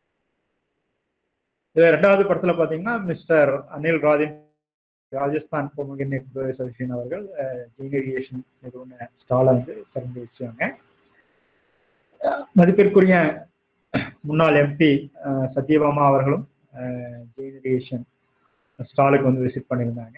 இது ரெண்டாவது படத்துல பாத்தீங்கன்னா mister Anil Rajan Rajasthan pomegranate association அவர்கள் ஜெயினரியேஷன் நிறுவன ஸ்டாலை வந்து திறந்து வச்சாங்க மதிப்பிற்குரிய முன்னாள் எம்பி சத்யபாமா அவர்களும் ஜெயினரியேஷன் ஸ்டாலுக்கு வந்து விசிட் பண்ணியிருந்தாங்க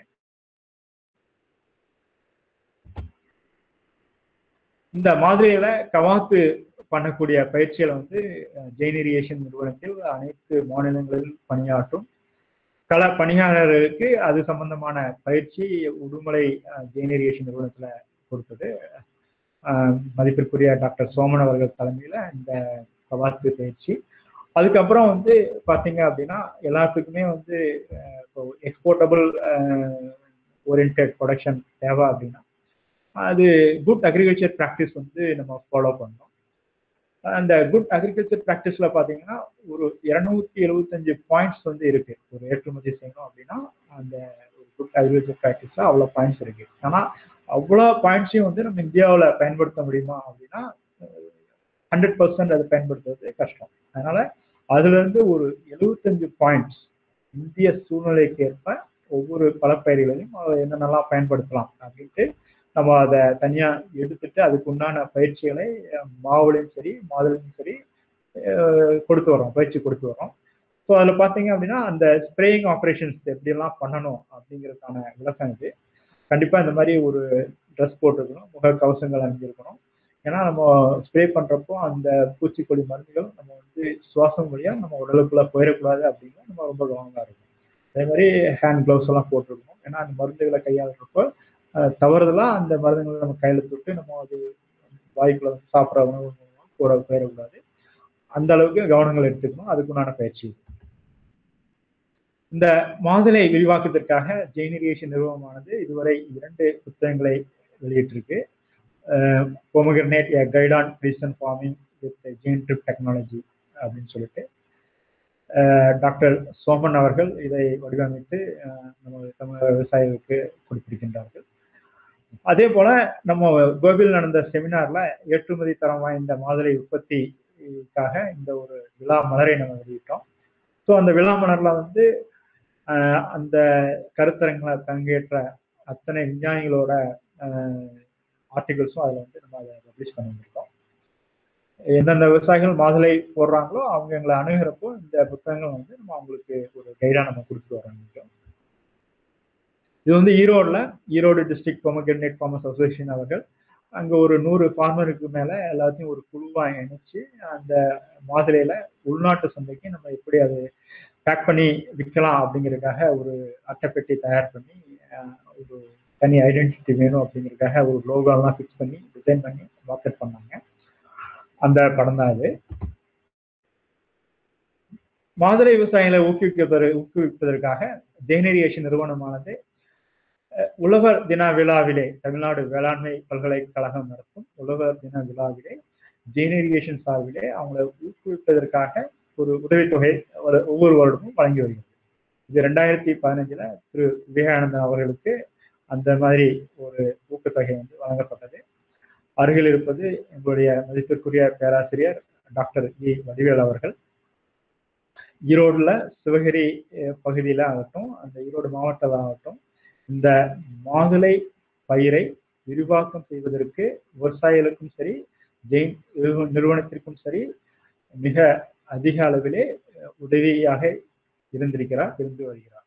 இந்த மாதிரியில கவாத்து பண்ணக்கூடிய பயிற்சிகளை வந்து ஜெயினரியேஷன் நிறுவனத்தில் அனைத்து மாநிலங்களில் பணியாற்றும் கள பணியாளர்களுக்கு அது சம்பந்தமான பயிற்சி உடுமலை ஜெயினரியேஷன் நிறுவனத்துல கொடுத்தது மதிப்பிற்குரிய டாக்டர் சோமன் அவர்கள் தலைமையில இந்த கவாத்து பயிற்சி அதுக்கப்புறம் வந்து பார்த்தீங்க அப்படின்னா எல்லாத்துக்குமே வந்து இப்போ எக்ஸ்போர்ட்டபிள் ஓரியன்ட் ப்ரொடக்ஷன் தேவை அப்படின்னா அது குட் அக்ரிகல்ச்சர் ப்ராக்டிஸ் வந்து நம்ம ஃபாலோ பண்ணோம் அந்த குட் அக்ரிகல்ச்சர் ப்ராக்டிஸ்ல பார்த்தீங்கன்னா ஒரு இரநூத்தி எழுபத்தஞ்சு பாயிண்ட்ஸ் வந்து இருக்கு ஒரு ஏற்றுமதி செய்யணும் அப்படின்னா அந்த ஒரு குட் அக்ரிகல்ச்சர் ப்ராக்டிஸ்ல அவ்வளோ பாயிண்ட்ஸ் இருக்கு ஆனால் அவ்வளோ பாயிண்ட்ஸையும் வந்து நம்ம இந்தியாவில் பயன்படுத்த முடியுமா அப்படின்னா ஹண்ட்ரட் பர்சன்ட் அதை பயன்படுத்துறது கஷ்டம் அதனால அதுல இருந்து ஒரு எழுபத்தஞ்சு பாயிண்ட்ஸ் இந்திய சூழ்நிலைக்கு ஏற்ப ஒவ்வொரு பலப்பயிர்களையும் என்னென்னலாம் பயன்படுத்தலாம் அப்படின்ட்டு நம்ம அதை தனியா எடுத்துட்டு அதுக்கு உண்டான பயிற்சிகளை மாவுலையும் சரி மாதுளையும் சரி கொடுத்து வரோம் பயிற்சி கொடுத்து வரோம் ஸோ அதில் பார்த்தீங்க அப்படின்னா அந்த ஸ்ப்ரேயிங் ஆப்ரேஷன்ஸ் எப்படியெல்லாம் பண்ணணும் அப்படிங்கிறதுக்கான விளக்கம் இது கண்டிப்பாக இந்த மாதிரி ஒரு ட்ரெஸ் போட்டிருக்கணும் முக கவசங்கள் அணிஞ்சிருக்கணும் ஏன்னா நம்ம ஸ்ப்ரே பண்ணுறப்போ அந்த பூச்சிக்கொல்லி மருந்துகள் நம்ம வந்து சுவாசம் வழியாக நம்ம உடலுக்குள்ள போயிடக்கூடாது அப்படின்னு நம்ம ரொம்ப கவனமாக இருக்கும் அதே மாதிரி ஹேண்ட் க்ளவுஸ் எல்லாம் போட்டிருக்கணும் ஏன்னா அந்த மருந்துகளை கையாளுறப்போ தவறுதலாக அந்த மருந்துகளை நம்ம கையில் தொட்டு நம்ம அது வாய்க்குள்ள சாப்பிட்ற உணவு கூட போயிடக்கூடாது அந்த அளவுக்கு கவனங்கள் எடுத்துக்கணும் அதுக்குண்டான பயிற்சி இந்த மாதுளை விரிவாக்கத்திற்காக ஜெயினரியேஷன் நிறுவனமானது இதுவரை இரண்டு புத்தகங்களை வெளியிட்டிருக்கு pomegranate guide on precision farming with ஜீன் ட்ரிப் டெக்னாலஜி அப்படின்னு சொல்லிட்டு டாக்டர் சோமன் அவர்கள் இதை வடிவமைத்து நம்ம தமிழக விவசாயிகளுக்கு கொடுத்திருக்கின்றார்கள் அதே போல நம்ம கோபில் நடந்த செமினார்ல ஏற்றுமதி தரம் வாய்ந்த மாதிரி உற்பத்திக்காக இந்த ஒரு விழா மலரை நம்ம வெளியிட்டோம் ஸோ அந்த விழா மலர்ல வந்து அந்த கருத்தரங்களை பங்கேற்ற அத்தனை விஞ்ஞானிகளோட ஆர்டிகல்ஸும் அதில் வந்து நம்ம அதை பப்ளிஷ் பண்ணியிருக்கோம் எந்தெந்த விவசாயிகள் மாதுளை போடுறாங்களோ அவங்க எங்களை அணுகிறப்போ இந்த புத்தகங்கள் வந்து நம்ம அவங்களுக்கு ஒரு கைடாக நம்ம கொடுத்துட்டு வர முடியும் இது வந்து ஈரோடில் Erode district pomegranate farmers association அவர்கள் அங்கே ஒரு நூறு ஃபார்மருக்கு மேலே எல்லாத்தையும் ஒரு குழுவாக இணைச்சு அந்த மாதுளையில் உள்நாட்டு சந்தைக்கு நம்ம எப்படி அது பேக் பண்ணி விற்கலாம் அப்படிங்கிறதுக்காக ஒரு அட்டைப்பெட்டி தயார் பண்ணி ஒரு தனி ஐடென்டிட்டி வேணும் அப்படிங்கிறதுக்காக ஒரு லோகோலாம் ஃபிக்ஸ் பண்ணி டிசைன் பண்ணி மார்க்கெட் பண்ணாங்க அந்த படம் தான் இது மாதுளை விவசாயிகளை ஊக்குவிப்பதற்கு ஊக்குவிப்பதற்காக ஜெயினரியேஷன் நிறுவனமானது உழவர் தின விழாவிலே தமிழ்நாடு வேளாண்மை பல்கலைக்கழகம் நடத்தும் உழவர் தின விழாவிலே ஜெயினரியேஷன் சார்பிலே அவங்களை ஊக்குவிப்பதற்காக ஒரு உதவித்தொகை ஒவ்வொரு வருடமும் வழங்கி வருகிறது இது ரெண்டாயிரத்தி பதினஞ்சுல திரு விவேகானந்தன் அவர்களுக்கு அந்த மாதிரி ஒரு ஊக்கத்தொகை வந்து வழங்கப்பட்டது அருகில் இருப்பது எங்களுடைய மதிப்பிற்குரிய பேராசிரியர் டாக்டர் இ வடிவேல் அவர்கள் ஈரோடுல சிவகிரி பகுதியில ஆகட்டும் அந்த ஈரோடு மாவட்டம் ஆகட்டும் இந்த மாதுளை பயிரை விரிவாக்கம் செய்வதற்கு விவசாயிகளுக்கும் சரி ஜெயின் நிறுவனத்திற்கும் சரி மிக அதிக அளவிலே உதவியாக இருந்திருக்கிறார் இருந்து வருகிறார்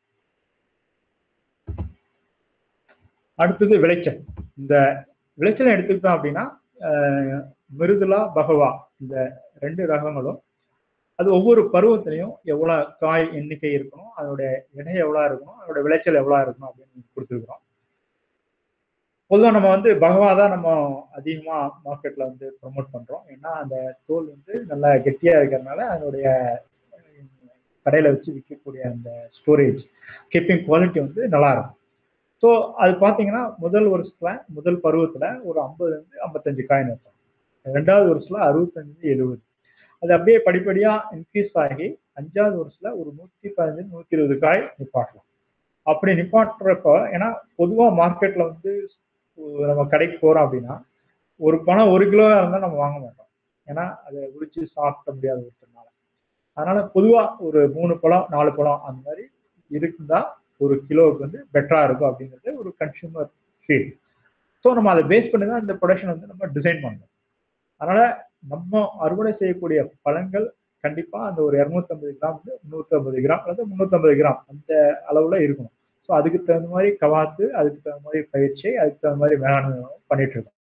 அடுத்தது விளைச்சல் இந்த விளைச்சலை எடுத்துக்கிட்டோம் அப்படின்னா மிருதுலா பகவா இந்த ரெண்டு ரகங்களும் அது ஒவ்வொரு பருவத்திலையும் எவ்வளோ காய் எண்ணிக்கை இருக்கணும் அதோடைய எடை எவ்வளோ இருக்கணும் அதோட விளைச்சல் எவ்வளோ இருக்கணும் அப்படின்னு கொடுத்துருக்குறோம் பொதுவாக நம்ம வந்து பகவா தான் நம்ம அதிகமாக மார்க்கெட்டில் வந்து ப்ரொமோட் பண்ணுறோம் ஏன்னா அந்த தோல் வந்து நல்லா கெட்டியாக இருக்கிறதுனால அதனுடைய கடையில் வச்சு விற்கக்கூடிய அந்த ஸ்டோரேஜ் கீப்பிங் குவாலிட்டி வந்து நல்லா இருக்கும் ஸோ அது பார்த்தீங்கன்னா முதல் வருஷத்தில் முதல் பருவத்தில் ஒரு ஐம்பதுலேருந்து ஐம்பத்தஞ்சு காய் நிறுத்தம் ரெண்டாவது வருஷத்தில் அறுபத்தஞ்சு எழுபது அது அப்படியே படிப்படியாக இன்க்ரீஸ் ஆகி அஞ்சாவது வருஷத்தில் ஒரு நூற்றி பதினஞ்சு நூற்றி இருபது காய் நிப்பாட்டலாம் அப்படி நிப்பாட்டுறப்ப ஏன்னா பொதுவாக மார்க்கெட்டில் வந்து நம்ம கடைக்கு போகிறோம் அப்படின்னா ஒரு பணம் ஒரு கிலோ இருந்தால் நம்ம வாங்க மாட்டோம் ஏன்னா அதை உரிச்சு சாப்பிட முடியாத ஒருத்தனால அதனால பொதுவாக ஒரு மூணு பழம் நாலு பழம் அந்த மாதிரி இருக்குந்தா ஒரு கிலோவுக்கு வந்து பெட்டராக இருக்கும் அப்படிங்கிறது ஒரு கன்சியூமர் ஃபீல் ஸோ நம்ம அதை பேஸ் பண்ணி தான் இந்த ப்ரொடக்ஷன் வந்து நம்ம டிசைன் பண்ணணும் அதனால நம்ம அறுவடை செய்யக்கூடிய பழங்கள் கண்டிப்பாக அந்த ஒரு இரநூத்தம்பது கிராம் வந்து முந்நூற்றம்பது கிராம் அல்லது முந்நூற்றம்பது கிராம் அந்த அளவில் இருக்கணும் ஸோ அதுக்கு தகுந்த மாதிரி கவாத்து அதுக்கு தகுந்த மாதிரி பயிற்சி அதுக்கு தகுந்த மாதிரி வேளாண்மை பண்ணிட்டு இருக்கோம்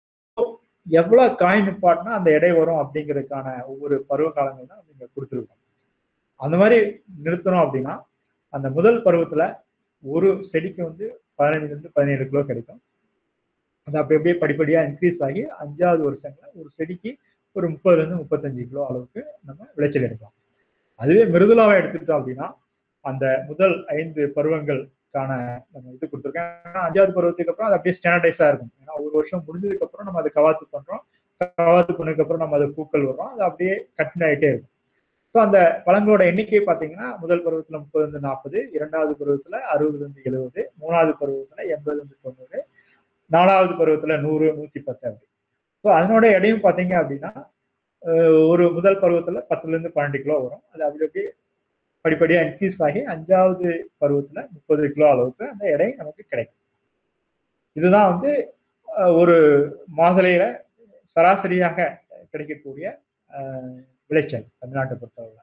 எவ்வளோ காய் நிப்பாட்டினா அந்த எடை வரும் அப்படிங்கிறதுக்கான ஒவ்வொரு பருவ காலங்கள் தான் நீங்கள் கொடுத்துருக்கோம் அந்த மாதிரி நிறுத்தணும் அப்படின்னா அந்த முதல் பருவத்தில் ஒரு செடிக்கு வந்து பதினஞ்சுலேருந்து பதினேழு கிலோ கிடைக்கும் அது அப்படி அப்படியே படிப்படியாக இன்க்ரீஸ் ஆகி அஞ்சாவது வருஷங்களில் ஒரு செடிக்கு ஒரு முப்பதுலேருந்து முப்பத்தஞ்சு கிலோ அளவுக்கு நம்ம விளைச்சல் எடுக்கலாம் அதுவே மிருதுலாவை எடுத்துக்கிட்டோம் அப்படின்னா அந்த முதல் ஐந்து பருவங்களுக்கான நம்ம இது கொடுத்துருக்கோம் அஞ்சாவது பருவத்துக்கு அப்புறம் அது அப்படியே ஸ்டாண்டர்டைஸாக இருக்கும் ஏன்னா ஒரு வருஷம் முடிஞ்சதுக்கு அப்புறம் நம்ம அதை கவாத்து பண்ணுறோம் கவாத்து பண்ணதுக்கு அப்புறம் நம்ம அது பூக்கள் வரும் அது அப்படியே கட்டின் ஆகிட்டே இருக்கும் ஸோ அந்த பழங்களோட எண்ணிக்கை பார்த்தீங்கன்னா முதல் பருவத்தில் முப்பதுலேருந்து நாற்பது இரண்டாவது பருவத்தில் அறுபதுலேருந்து எழுபது மூணாவது பருவத்தில் எண்பதுலேருந்து தொண்ணூறு நாலாவது பருவத்தில் நூறு நூற்றி பத்து அப்படி ஸோ அதனோட எடையும் பார்த்தீங்க அப்படின்னா ஒரு முதல் பருவத்தில் பத்துலேருந்து பன்னெண்டு கிலோ வரும் அது அப்படி அப்படியே படிப்படியாக இன்க்ரீஸ் ஆகி அஞ்சாவது பருவத்தில் முப்பது கிலோ அளவுக்கு அந்த எடை நமக்கு கிடைக்கும் இதுதான் வந்து ஒரு மாதுளையில சராசரியாக கிடைக்கக்கூடிய விளைச்சல் தமிழ்நாட்டை பொறுத்தவரை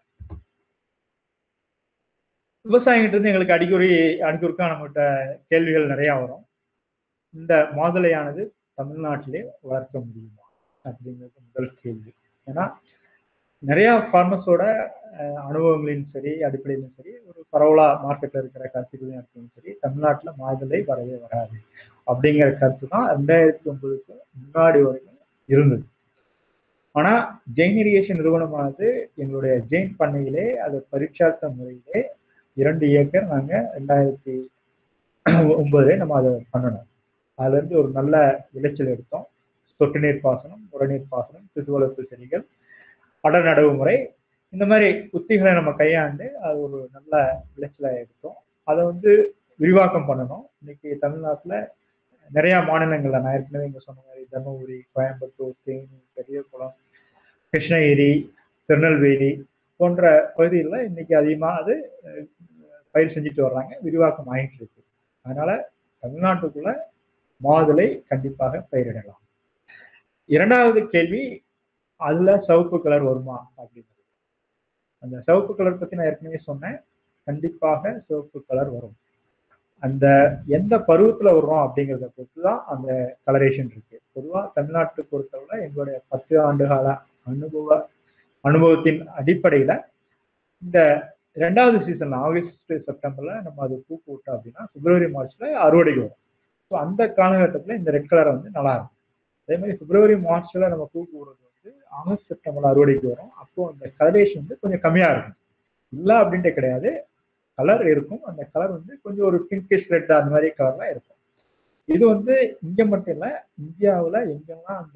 விவசாயிகிட்ட இருந்து எங்களுக்கு அடிக்கடி அடிக்கொருக்கா நம்மகிட்ட கேள்விகள் நிறைய வரும் இந்த மாதுளையானது தமிழ்நாட்டிலே வளர்க்க முடியுமா அப்படிங்கிறது முதல் கேள்வி ஏன்னா நிறைய ஃபார்மர்ஸோட அனுபவங்களின் சரி அடிப்படையிலும் சரி ஒரு பரவலா மார்க்கெட்ல இருக்கிற கருத்துக்களையும் இருக்கணும் சரி தமிழ்நாட்டில் மாதுளை வரவே வராது அப்படிங்கிற கருத்து தான் ரெண்டாயிரத்தி ஒன்பதுக்கு முன்னாடி வரைக்கும் இருந்தது ஆனா ஜெயின் இரிகேஷன் நிறுவனமானது எங்களுடைய ஜெயின் பண்ணையிலே அது பரீட்சார்த்த முறையிலே இரண்டு ஏக்கர் நாங்க ரெண்டாயிரத்தி ஒன்பதுல நம்ம அதை பண்ணணும் அதுல இருந்து ஒரு நல்ல விளைச்சல் எடுத்தோம் சொட்டு நீர் பாசனம் உரநீர் பாசனம் சிசு வளர்ப்பு செடிகள் அடர் நடவு முறை இந்த மாதிரி உத்திகளை நம்ம கையாண்டு அது ஒரு நல்ல விளைச்சலை எடுத்தோம் அதை வந்து விரிவாக்கம் பண்ணணும் இன்னைக்கு தமிழ்நாட்டில் நிறைய மாநிலங்கள்ல நான் ஏற்கனவே இங்க சொன்ன மாதிரி தர்மபுரி கோயம்புத்தூர் தேனி பெரியகுளம் கிருஷ்ணகிரி திருநெல்வேலி போன்ற பகுதிகளில் இன்னைக்கு அதிகமாக அது அஹ், பயிர் செஞ்சுட்டு வர்றாங்க விரிவாக்கம் ஆகிட்டு இருக்கு அதனால தமிழ்நாட்டுக்குள்ள மாதுளை கண்டிப்பாக பயிரிடலாம் இரண்டாவது கேள்வி அதுல சிவப்பு கலர் வருமா அப்படிங்கிறது அந்த சிவப்பு கலர் பத்தி நான் ஏற்கனவே சொன்னேன் கண்டிப்பாக சிவப்பு கலர் வரும் அந்த எந்த பருவத்துல வர்றோம் அப்படிங்கிறத பொறுத்து தான் அந்த கலரேஷன் இருக்கு பொதுவா தமிழ்நாட்டை பொறுத்தவரை எங்களுடைய பத்து ஆண்டு கால அனுபவ அனுபவத்தின் அடிப்படையில இந்த ரெண்டாவது சீசன் ஆகஸ்ட் செப்டம்பர்ல நம்ம அது பூ போட்டோம் அப்படின்னா பிப்ரவரி மார்ச்ல அறுவடைக்கு வரும் ஸோ அந்த காலகட்டத்தில் இந்த ரெட் கலர் வந்து நல்லா இருக்கும் அதே மாதிரி பிப்ரவரி மார்ச்ல நம்ம பூ போடுறது வந்து ஆகஸ்ட் செப்டம்பர்ல அறுவடைக்கு வரும் அப்போ அந்த கலரேஷன் வந்து கொஞ்சம் கம்மியா இருக்கும் இல்லை அப்படின்ட்டு கிடையாது கலர் இருக்கும் அந்த கலர் வந்து கொஞ்சம் ஒரு பிங்கிஷ் ரெட் அந்த மாதிரி கலர்லாம் இருக்கும் இது வந்து இங்க மட்டும் இல்லை இந்தியாவில் எங்கெல்லாம் அந்த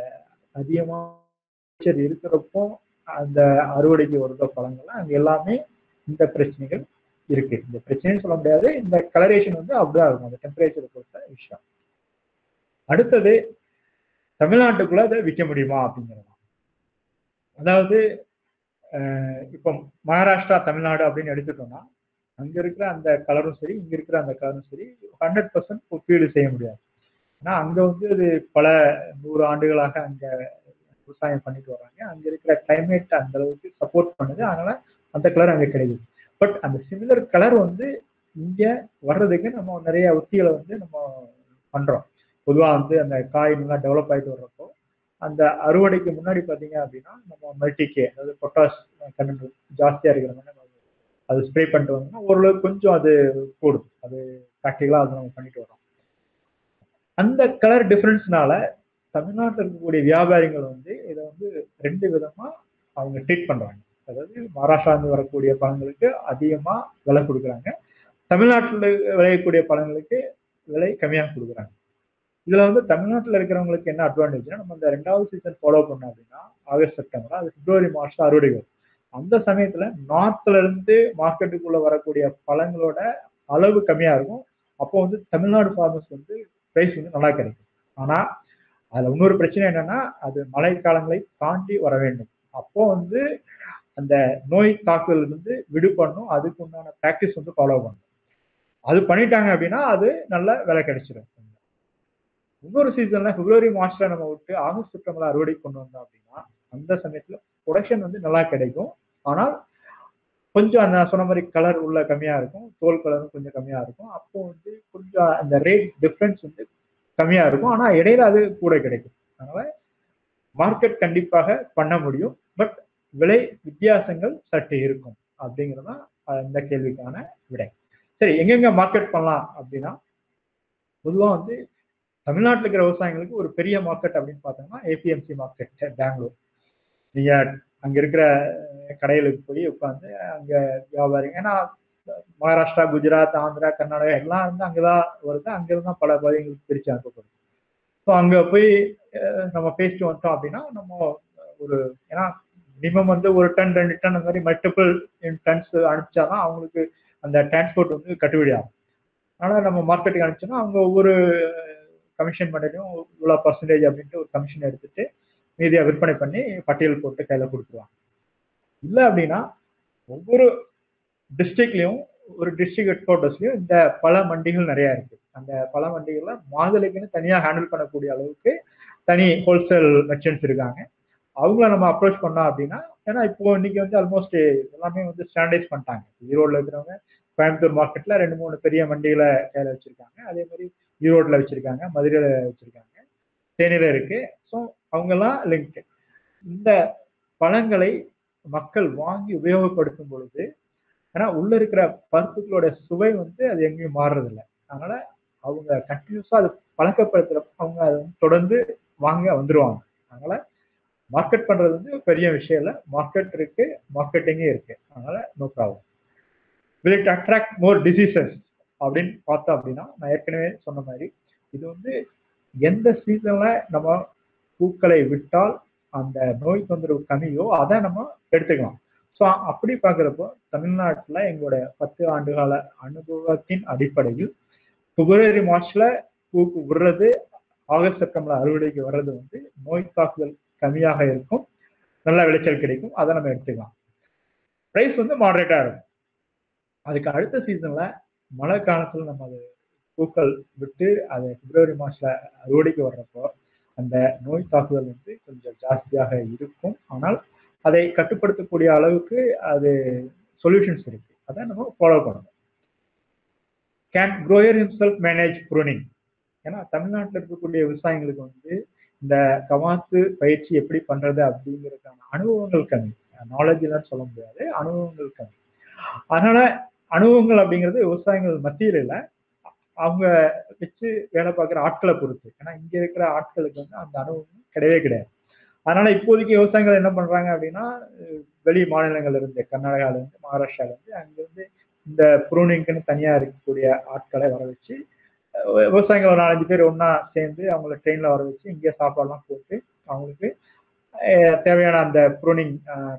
அதிகமாக இருக்கிறப்போ அந்த அறுவடைக்கு வருத பழங்கள்லாம் அங்க எல்லாமே இந்த பிரச்சனைகள் இருக்கு இந்த பிரச்சனைன்னு சொல்ல முடியாது இந்த கலரேஷன் வந்து அப்படிதான் இருக்கும் அந்த டெம்பரேச்சர் பொறுத்த விஷயம் அடுத்தது தமிழ்நாட்டுக்குள்ள அதை விற்க முடியுமா அப்படிங்கிறது அதாவது அஹ், இப்போ மகாராஷ்டிரா தமிழ்நாடு அப்படின்னு எடுத்துட்டோம்னா அங்க இருக்கிற அந்த கலரும் சரி இங்க இருக்கிற அந்த கலரும் சரி ஹண்ட்ரட் பர்சன்ட் ஒப்பீடு செய்ய முடியாது ஏன்னா அங்க வந்து அது பல நூறு ஆண்டுகளாக அங்க விவசாயம் பண்ணிட்டு வராங்க அங்க இருக்கிற கிளைமேட் அந்த அளவுக்கு சப்போர்ட் பண்ணுது அதனால அந்த கலர் அங்க கிடைக்குது பட் அந்த சிமிலர் கலர் வந்து இங்க வர்றதுக்கு நம்ம நிறைய உத்திகளை வந்து நம்ம பண்றோம் பொதுவா வந்து அந்த காய் நல்லா டெவலப் ஆயிட்டு வர்றப்போ அந்த அறுவடைக்கு முன்னாடி பாத்தீங்க அப்படின்னா நம்ம மல்டிகே அதாவது பொட்டாஸ் கண்டென்ட் ஜாஸ்தியா இருக்கிற மாதிரி நம்ம அது ஸ்ப்ரே பண்ணிட்டு வந்தோம்னா ஓரளவுக்கு கொஞ்சம் அது கூடுது அது ப்ராக்டிக்கலா அது நம்ம பண்ணிட்டு வரோம் அந்த கலர் டிஃபரன்ஸ்னால தமிழ்நாட்டில் இருக்கக்கூடிய வியாபாரிகள் வந்து இதை வந்து ரெண்டு விதமா அவங்க ட்ரீட் பண்றாங்க அதாவது மகாராஷ்டிராந்து வரக்கூடிய பழங்களுக்கு அதிகமா விலை கொடுக்குறாங்க தமிழ்நாட்டில் விளையக்கூடிய பழங்களுக்கு விலை கம்மியாக கொடுக்குறாங்க இதுல வந்து தமிழ்நாட்டில் இருக்கிறவங்களுக்கு என்ன அட்வான்டேஜ்னா நம்ம இந்த ரெண்டாவது சீசன் ஃபாலோ பண்ணோம் அப்படின்னா ஆகஸ்ட் செப்டம்பர் அது பிப்ரவரி மாசம் அறுவடை வரும் அந்த சமயத்துல நார்த்ல இருந்து மார்க்கெட்டுக்குள்ள வரக்கூடிய பழங்களோட அளவு கம்மியா இருக்கும் அப்போ வந்து தமிழ்நாடு ஃபார்மர்ஸ் வந்து பிரைஸ் வந்து நல்லா கிடைக்கும் ஆனா அதுல இன்னொரு பிரச்சனை என்னன்னா அது மழை காலங்களை தாண்டி வர வேண்டும் அப்போ வந்து அந்த நோய் தாக்குதல் இருந்து விடுபடணும் அதுக்கு உண்டான ப்ராக்டிஸ் வந்து ஃபாலோ பண்ணணும் அது பண்ணிட்டாங்க அப்படின்னா அது நல்ல விலை கிடைச்சிடும் இன்னொரு சீசன்ல பிப்ரவரி மார்ச்ல நம்ம விட்டு ஆகஸ்ட் செப்டம்பர்ல அறுவடை கொண்டு வந்தோம் அப்படின்னா அந்த சமயத்துல ப்ரொடக்ஷன் வந்து நல்லா கிடைக்கும் ஆனால் கொஞ்சம் அந்த நான் சொன்ன மாதிரி கலர் உள்ள கம்மியா இருக்கும் தோல் கலரும் கொஞ்சம் கம்மியா இருக்கும் அப்போ வந்து கொஞ்சம் அந்த ரேட் டிஃப்ரென்ஸ் வந்து கம்மியா இருக்கும் ஆனா இடையில அது கூட கிடைக்கும் அதனால மார்க்கெட் கண்டிப்பாக பண்ண முடியும் பட் விலை வித்தியாசங்கள் சற்று இருக்கும் அப்படிங்கிறது தான் அஹ், இந்த கேள்விக்கான விடை சரி எங்கெங்க மார்க்கெட் பண்ணலாம் அப்படின்னா பொதுவா வந்து தமிழ்நாட்டில் இருக்கிற விவசாயிகளுக்கு ஒரு பெரிய மார்க்கெட் அப்படின்னு பார்த்தோம்னா ஏபிஎம்சி மார்க்கெட் பெங்களூர் நீங்க அங்க இருக்கிற அஹ், கடைகளுக்கு போய் உட்காந்து அங்க வியாபாரிங்க ஏன்னா மகாராஷ்டிரா குஜராத் ஆந்திரா கர்நாடகா எல்லாம் வந்து அங்கதான் வருது அங்கிருந்து தான் பல பகுதிகளுக்கு பிரிச்சு அனுப்பப்படுது ஸோ அங்க போய் அஹ், நம்ம பேசிட்டு வந்துட்டோம் அப்படின்னா நம்ம ஒரு ஏன்னா மினிமம் வந்து ஒரு டன் ரெண்டு டன் அந்த மாதிரி மல்டிபிள் டன்ஸ் அனுப்பிச்சாதான் அவங்களுக்கு அந்த டிரான்ஸ்போர்ட் வந்து கட்டுப்படி ஆகும் ஆனால் நம்ம மார்க்கெட்டுக்கு அனுப்பிச்சோம்னா அவங்க ஒவ்வொரு கமிஷன் பண்ணிலையும் இவ்வளோ பர்சன்டேஜ் அப்படின்ட்டு ஒரு கமிஷன் எடுத்துட்டு மீதியை விற்பனை பண்ணி பட்டியல் போட்டு கையில் கொடுத்துருவாங்க இல்லை அப்படின்னா ஒவ்வொரு டிஸ்ட்ரிக்ட்லையும் ஒரு டிஸ்ட்ரிக்ட் ஹெட் குவார்ட்டர்ஸ்லையும் இந்த பல மண்டிகள் நிறைய இருக்கு அந்த பல மண்டிகள்ல மாதுளைக்குன்னு தனியாக ஹேண்டில் பண்ணக்கூடிய அளவுக்கு தனி ஹோல்சேல் மெர்ச்சன்ட்ஸ் இருக்காங்க அவங்கள நம்ம அப்ரோச் பண்ணோம் அப்படின்னா ஏன்னா இப்போ இன்னைக்கு வந்து ஆல்மோஸ்ட் எல்லாமே வந்து ஸ்டாண்டர்டைஸ் பண்ணிட்டாங்க ஈரோட்ல இருக்கிறவங்க கோயம்புத்தூர் மார்க்கெட்ல ரெண்டு மூணு பெரிய மண்டிகளை கையில வச்சிருக்காங்க அதே மாதிரி ஈரோட்ல வச்சிருக்காங்க மதுரையில வச்சிருக்காங்க தேனியில இருக்கு ஸோ அவங்கெல்லாம் லிங்க் இந்த பழங்களை மக்கள் வாங்கி உபயோகப்படுத்தும் பொழுது ஏன்னா உள்ள இருக்கிற பருப்புகளோட சுவை வந்து அது எங்கேயும் மாறுறதில்ல அதனால அவங்க கண்டினியூஸா அது பழக்கப்படுத்துறப்ப அவங்க அதை வந்து தொடர்ந்து வாங்க வந்துருவாங்க அதனால மார்க்கெட் பண்றது வந்து பெரிய விஷயம் இல்லை மார்க்கெட் இருக்கு மார்க்கெட்டிங்கே இருக்கு அதனால no problem will it attract more diseases அப்படின்னு பார்த்தோம் அப்படின்னா நான் ஏற்கனவே சொன்ன மாதிரி இது வந்து எந்த சீசன்ல நம்ம பூக்களை விட்டால் அந்த நோய் தொந்தரவு கம்மியோ அதை நம்ம எடுத்துக்கலாம் ஸோ அப்படி பார்க்குறப்போ தமிழ்நாட்டில் எங்களுடைய பத்து ஆண்டுகால அனுபவத்தின் அடிப்படையில் பிப்ரவரி மார்ச்ல பூக்கு விடுறது ஆகஸ்ட் செப்டம்பர்ல அறுவடைக்கு வர்றது வந்து நோய் தாக்குதல் கம்மியாக இருக்கும் நல்ல விளைச்சல் கிடைக்கும் அதை நம்ம எடுத்துக்கலாம் ப்ரைஸ் வந்து மாடரேட்டா இருக்கும் அதுக்கு அடுத்த சீசன்ல மழை காலத்துல நம்ம அது பூக்கள் விட்டு அது பிப்ரவரி மாசத்துல அறுவடைக்கு வர்றப்போ அந்த நோய் தாக்குதல் வந்து கொஞ்சம் ஜாஸ்தியாக இருக்கும் ஆனால் அதை கட்டுப்படுத்தக்கூடிய அளவுக்கு அது சொல்யூஷன்ஸ் இருக்கு அதை நம்ம ஃபாலோ பண்ணணும் can grower himself manage pruning ஏன்னா தமிழ்நாட்டில் இருக்கக்கூடிய விவசாயிகளுக்கு வந்து இந்த கவாத்து பயிற்சி எப்படி பண்றது அப்படிங்கிறதுக்கான அனுபவங்கள் கம்மி நாலேஜ் இல்லைன்னு சொல்ல முடியாது அனுபவங்கள் கம்மி அதனால அனுபவங்கள் அப்படிங்கிறது விவசாயிகள் மத்தியில் இல்லை அவங்க வச்சு வேலை பார்க்குற ஆட்களை பொறுத்து ஏன்னா இங்க இருக்கிற ஆட்களுக்கு வந்து அந்த அனுபவம் கிடையவே கிடையாது அதனால இப்போதைக்கு விவசாயிகள் என்ன பண்றாங்க அப்படின்னா வெளி மாநிலங்கள்ல இருந்து கர்நாடகால இருந்து மகாராஷ்டிரால இருந்து அங்கிருந்து இந்த ப்ரூனிங்க்குன்னு தனியா இருக்கக்கூடிய ஆட்களை வர வச்சு விவசாயிகள் ஒரு நாலஞ்சு பேர் ஒன்னா சேர்ந்து அவங்கள ட்ரெயின்ல வர வச்சு இங்கே சாப்பாடுலாம் போட்டு அவங்களுக்கு தேவையான அந்த ப்ரூனிங்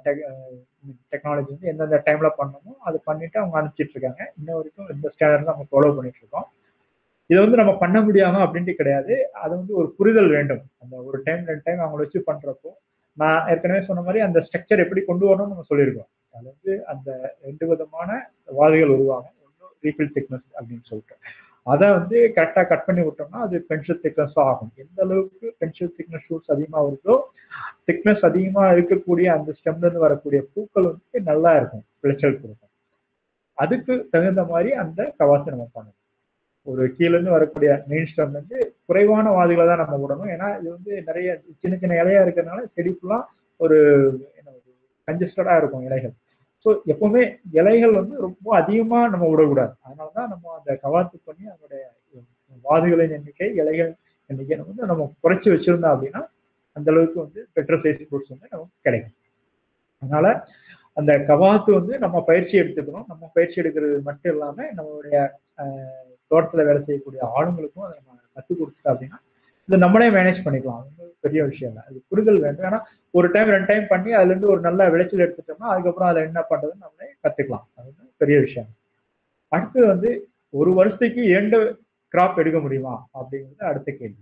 டெக்னாலஜி வந்து எந்தெந்த டைம்ல பண்ணணுமோ அது பண்ணிட்டு அவங்க அனுப்பிச்சிட்டு இருக்காங்க இன்ன வரைக்கும் இந்த ஸ்டாண்டர்ட் நம்ம ஃபாலோ பண்ணிட்டு இருக்கோம் இதை வந்து நம்ம பண்ண முடியாம அப்படின்ட்டு கிடையாது அது வந்து ஒரு புரிதல் வேண்டும் அந்த ஒரு டைம் ரெண்டு டைம் அவங்கள வச்சு பண்றப்போ நான் ஏற்கனவே சொன்ன மாதிரி அந்த ஸ்ட்ரக்சர் எப்படி கொண்டு வரணும்னு நம்ம சொல்லியிருக்கோம் அது வந்து அந்த ரெண்டு விதமான வாதிகள் உருவாகும் ஒன்று ரீஃபில் திக்னஸ் அப்படின்னு சொல்லிட்டு அதை வந்து கரெக்டாக கட் பண்ணி விட்டோம்னா அது பென்சில் திக்னஸும் ஆகும் எந்த அளவுக்கு பென்சில் திக்னஸ் ஷூட்ஸ் அதிகமாக வருதோ திக்னஸ் அதிகமாக இருக்கக்கூடிய அந்த ஸ்டெம்லேருந்து வரக்கூடிய பூக்கள் வந்து நல்லா இருக்கும் விளைச்சல் கொடுக்கும் அதுக்கு தகுந்த மாதிரி அந்த கவாசை நம்ம பண்ணணும் ஒரு கீழேருந்து வரக்கூடிய மெயின் ஸ்டெம் வந்து குறைவான வாதிகளை தான் நம்ம விடணும் ஏன்னா இது வந்து நிறைய சின்ன சின்ன இலையா இருக்கிறதுனால செடி ஃபுல்லாக ஒரு என்ன ஒரு கன்ஜஸ்டடாக இருக்கும் இலைகள் ஸோ எப்பவுமே இலைகள் வந்து ரொம்ப அதிகமாக நம்ம விடக்கூடாது அதனால தான் நம்ம அந்த கவாத்து பண்ணி அதனுடைய வாதுகளின் எண்ணிக்கை இலைகள் எண்ணிக்கை வந்து நம்ம குறைச்சி வச்சிருந்தோம் அப்படின்னா அந்த அளவுக்கு வந்து பெட்டர் சைஸ் ஃப்ரூட்ஸ் வந்து நமக்கு கிடைக்கும் அதனால அந்த கவாத்து வந்து நம்ம பயிற்சி எடுத்துக்கணும் நம்ம பயிற்சி எடுக்கிறது மட்டும் இல்லாமல் நம்மளுடைய தோட்டத்தில் வேலை செய்யக்கூடிய ஆளுங்களுக்கும் அதை நம்ம கற்றுக் கொடுத்துட்டோம் அப்படின்னா இதை நம்மளே மேனேஜ் பண்ணிக்கலாம் அது வந்து பெரிய விஷயம் இல்லை அது புரிதல் வேண்டும் ஏன்னா ஒரு டைம் ரெண்டு டைம் பண்ணி அதுல இருந்து ஒரு நல்ல விளைச்சல் எடுத்துட்டோம்னா அதுக்கப்புறம் அதில் என்ன பண்றதுன்னு நம்மளே கத்துக்கலாம் அது வந்து பெரிய விஷயம் அடுத்து வந்து ஒரு வருஷத்துக்கு இரண்டு கிராப் எடுக்க முடியுமா அப்படிங்கிறது அடுத்த கேள்வி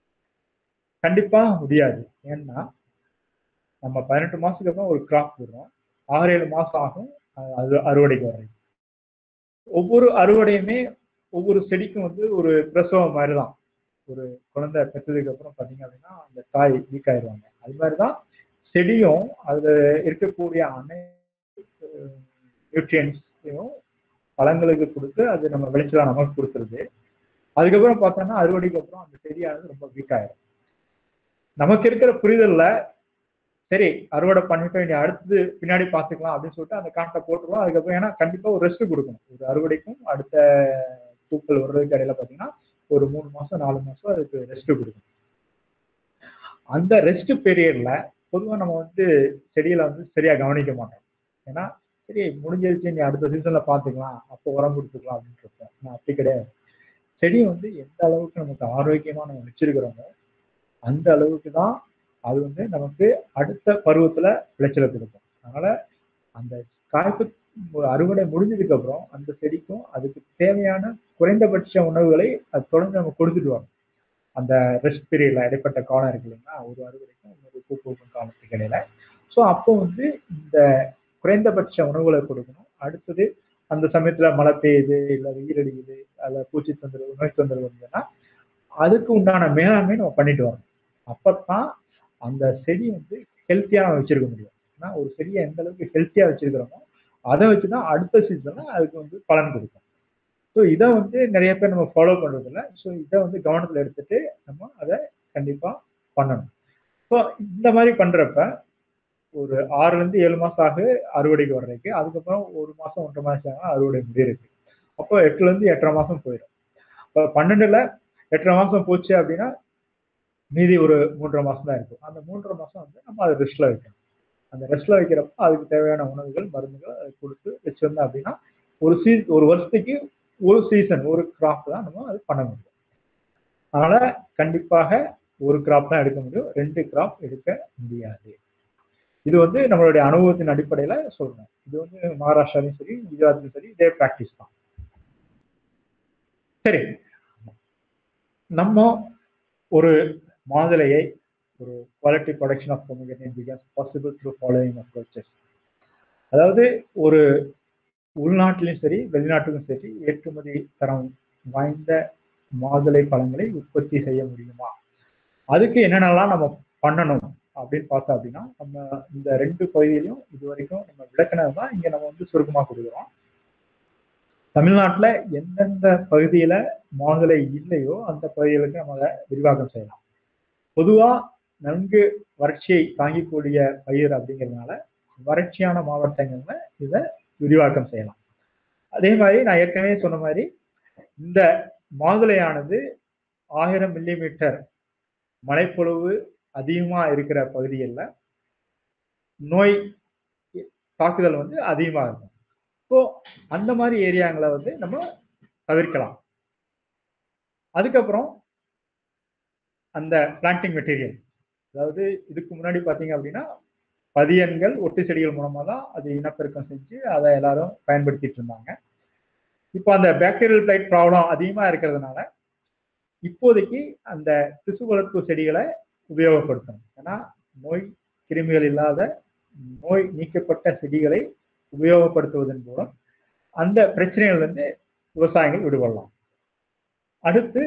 கண்டிப்பா முடியாது ஏன்னா நம்ம பதினெட்டு மாசத்துக்கு அப்புறம் ஒரு கிராப் விடுறோம் ஆறு ஏழு மாசம் ஆகும் அது அறுவடைக்கு வர்றது ஒவ்வொரு அறுவடையுமே ஒவ்வொரு செடிக்கும் வந்து ஒரு பிரசவம் மாதிரி தான் ஒரு குழந்தை பெற்றதுக்கு அப்புறம் பார்த்தீங்க அப்படின்னா அந்த தாய் வீக் ஆயிடுவாங்க அது மாதிரி தான் செடியும் அதுல இருக்கக்கூடிய அனைத்து நியூட்ரியன்ஸையும் பழங்களுக்கு கொடுத்து அது நம்ம விளைச்சலா நமக்கு கொடுத்துருது அதுக்கப்புறம் பார்த்தோம்னா அறுவடைக்கு அப்புறம் அந்த செடியானது ரொம்ப வீக் ஆயிடும் நமக்கு இருக்கிற புரிதல்ல சரி அறுவடை பண்ணிட்டோம் இனி அடுத்தது பின்னாடி பார்த்துக்கலாம் அப்படின்னு சொல்லிட்டு அந்த காட்டை போட்டுருவோம் அதுக்கப்புறம் ஏன்னா கண்டிப்பா ஒரு ரெஸ்ட் கொடுக்கணும் ஒரு அறுவடைக்கும் அடுத்த பூக்கள் வர்றதுக்கு இடையில பார்த்தீங்கன்னா ஒரு மூணு மாசம் நாலு மாசம் அதுக்கு ரெஸ்ட் கொடுக்கணும் அந்த ரெஸ்ட் பீரியட்ல பொதுவாக நம்ம வந்து செடியில வந்து சரியா கவனிக்க மாட்டோம் ஏன்னா சரி முடிஞ்சிருச்சு நீ அடுத்த சீசன்ல பார்த்துக்கலாம் அப்போ உரம் கொடுத்துக்கலாம் அப்படின்னு இருப்போம் ஆனால் அப்படி கிடையாது செடி வந்து எந்த அளவுக்கு நமக்கு ஆரோக்கியமா நம்ம வச்சிருக்கிறோமோ அந்த அளவுக்கு தான் அது வந்து நமக்கு அடுத்த பருவத்துல விளைச்சலை கொடுக்கும் அதனால அந்த காய்ப்பு அறுவடை முடிஞ்சதுக்கு அப்புறம் அந்த செடிக்கும் அதுக்கு தேவையான குறைந்தபட்ச உணவுகளை அது தொடர்ந்து நம்ம கொடுத்துட்டு வரோம் அந்த ரெஸ்ட் பீரியட்ல இடைப்பட்ட காலம் இருக்கு இல்லைங்களா ஒரு அறுவடைக்கும் ஒரு பூ பூக்கும் காலத்துக்கு இடையில ஸோ அப்போ வந்து இந்த குறைந்தபட்ச உணவுகளை கொடுக்கணும் அடுத்தது அந்த சமயத்துல மழை பெய்யுது இல்லை வெயில் அடிக்குது அதில் பூச்சி தொந்தரவு நோய் தொந்தரவு இருந்ததுன்னா அதுக்கு உண்டான மேலாண்மை நம்ம பண்ணிட்டு வரோம் அப்பத்தான் அந்த செடி வந்து ஹெல்த்தியா வச்சிருக்க முடியும் ஏன்னா ஒரு செடியை எந்த அளவுக்கு ஹெல்த்தியா வச்சிருக்கிறோமோ அதை வச்சுதான் அடுத்த சீசன்ல அதுக்கு வந்து பலன் கொடுக்கும் ஸோ இதை வந்து நிறைய பேர் நம்ம ஃபாலோ பண்றது இல்லை ஸோ இதை வந்து கவனத்தில் எடுத்துட்டு நம்ம அதை கண்டிப்பா பண்ணணும் ஸோ இந்த மாதிரி பண்றப்ப ஒரு ஆறுல இருந்து ஏழு மாசம் ஆகு அறுவடைக்கு வர்றதுக்கு அதுக்கப்புறம் ஒரு மாசம் ஒன்றரை மாசம் ஆகும் அறுவடை முடியிருக்கு அப்போ எட்டுல இருந்து எட்டரை மாசம் போயிடும் இப்போ பன்னெண்டுல எட்டரை மாசம் போச்சு அப்படின்னா மீதி ஒரு மூன்றரை மாசம் தான் இருக்கும் அந்த மூன்றரை மாசம் வந்து நம்ம அதை ரெஸ்ட்ல வைக்கணும் அந்த ரெஸ்ட்ல வைக்கிறப்ப அதுக்கு தேவையான உணவுகள் மருந்துகள் அதை கொடுத்து வச்சிருந்தோம் அப்படின்னா ஒரு சீ ஒரு வருஷத்துக்கு ஒரு சீசன் ஒரு கிராப் தான் நம்ம அது பண்ண முடியும் அதனால கண்டிப்பாக ஒரு கிராப் தான் எடுக்க முடியும் ரெண்டு கிராப் எடுக்க முடியாது இது வந்து நம்மளுடைய அனுபவத்தின் அடிப்படையில சொல்றேன் இது வந்து மகாராஷ்டிராலையும் சரி குஜராத்லையும் சரி இதே ப்ராக்டிஸ் தான் சரி நம்ம ஒரு மாதுளையை ஒரு quality production of pomegranate because possible through following approaches அதாவது ஒரு உள்நாட்டிலும் சரி வெளிநாட்டுக்கும் சரி ஏற்றுமதி தரம் வாய்ந்த மாதுளை பழங்களை உற்பத்தி செய்ய முடியுமா அதுக்கு என்னென்னலாம் நம்ம பண்ணணும் அப்படின்னு பார்த்தோம் அப்படின்னா நம்ம இந்த ரெண்டு பகுதியிலையும் இது வரைக்கும் நம்ம விளக்கினது தான் இங்க நம்ம வந்து சுருக்கமாக கொடுக்குறோம் தமிழ்நாட்டில் எந்தெந்த பகுதியில மாதுளை இல்லையோ அந்த பகுதிகளுக்கு நம்ம அதை விரிவாக்கம் செய்யலாம் பொதுவா நன்கு வறட்சியை தாங்கிக்கூடிய பயிர் அப்படிங்கிறதுனால வறட்சியான மாவட்டங்கள்ல இதை விரிவாக்கம் செய்யலாம் அதே மாதிரி நான் ஏற்கனவே சொன்ன மாதிரி இந்த மாதுளையானது ஆயிரம் மில்லிமீட்டர் மழைப்பொழிவு அதிகமா இருக்கிற பகுதிகளில் நோய் தாக்குதல் வந்து அதிகமாக இருக்கும் ஸோ அந்த மாதிரி ஏரியாங்களை வந்து நம்ம தவிர்க்கலாம் அதுக்கப்புறம் அந்த பிளான்டிங் மெட்டீரியல் அதாவது இதுக்கு முன்னாடி பார்த்தீங்க அப்படின்னா பதியன்கள் ஒட்டு செடிகள் மூலமாக தான் அது இனப்பெருக்கம் செஞ்சு அதை எல்லாரும் பயன்படுத்திட்டு இருந்தாங்க இப்போ அந்த பாக்டீரியல் பிளைட் ப்ராப்ளம் அதிகமாக இருக்கிறதுனால இப்போதைக்கு அந்த திசு வளர்ப்பு செடிகளை உபயோகப்படுத்தணும் ஏன்னா நோய் கிருமிகள் இல்லாத நோய் நீக்கப்பட்ட செடிகளை உபயோகப்படுத்துவதன் மூலம் அந்த பிரச்சனைகள்லேருந்து விவசாயிகள் விடுபடலாம் அடுத்து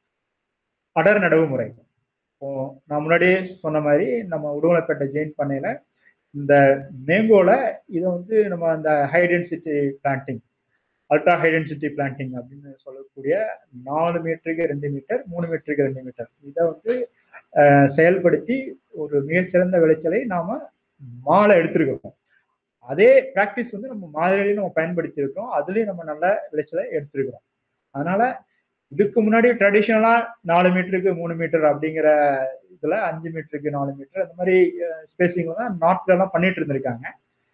அடர் நடவு முறை இப்போ நான் முன்னாடியே சொன்ன மாதிரி நம்ம உடுமலைப்பேட்டை ஜெயின் பண்ணையில இந்த மேங்கோல இதை வந்து நம்ம அந்த high density planting ultra high density planting அப்படின்னு சொல்லக்கூடிய நாலு மீட்டருக்கு ரெண்டு மீட்டர் மூணு மீட்டருக்கு ரெண்டு மீட்டர் இதை வந்து செயல்படுத்தி ஒரு மிகச்சிறந்த விளைச்சலை நாம மாலை எடுத்திருக்கிறோம் அதே ப்ராக்டிஸ் வந்து நம்ம மாதிரிலையும் நம்ம பயன்படுத்தி இருக்கிறோம் அதுலேயும் நம்ம நல்ல விளைச்சலை எடுத்திருக்கிறோம் அதனால இதுக்கு முன்னாடி ட்ரெடிஷ்னலா நாலு மீட்டருக்கு மூணு மீட்டர் அப்படிங்கிற இதுல அஞ்சு மீட்டருக்கு நாலு மீட்டர் அந்த மாதிரி ஸ்பேசிங் தான் நார்த்ல எல்லாம் பண்ணிட்டு இருந்திருக்காங்க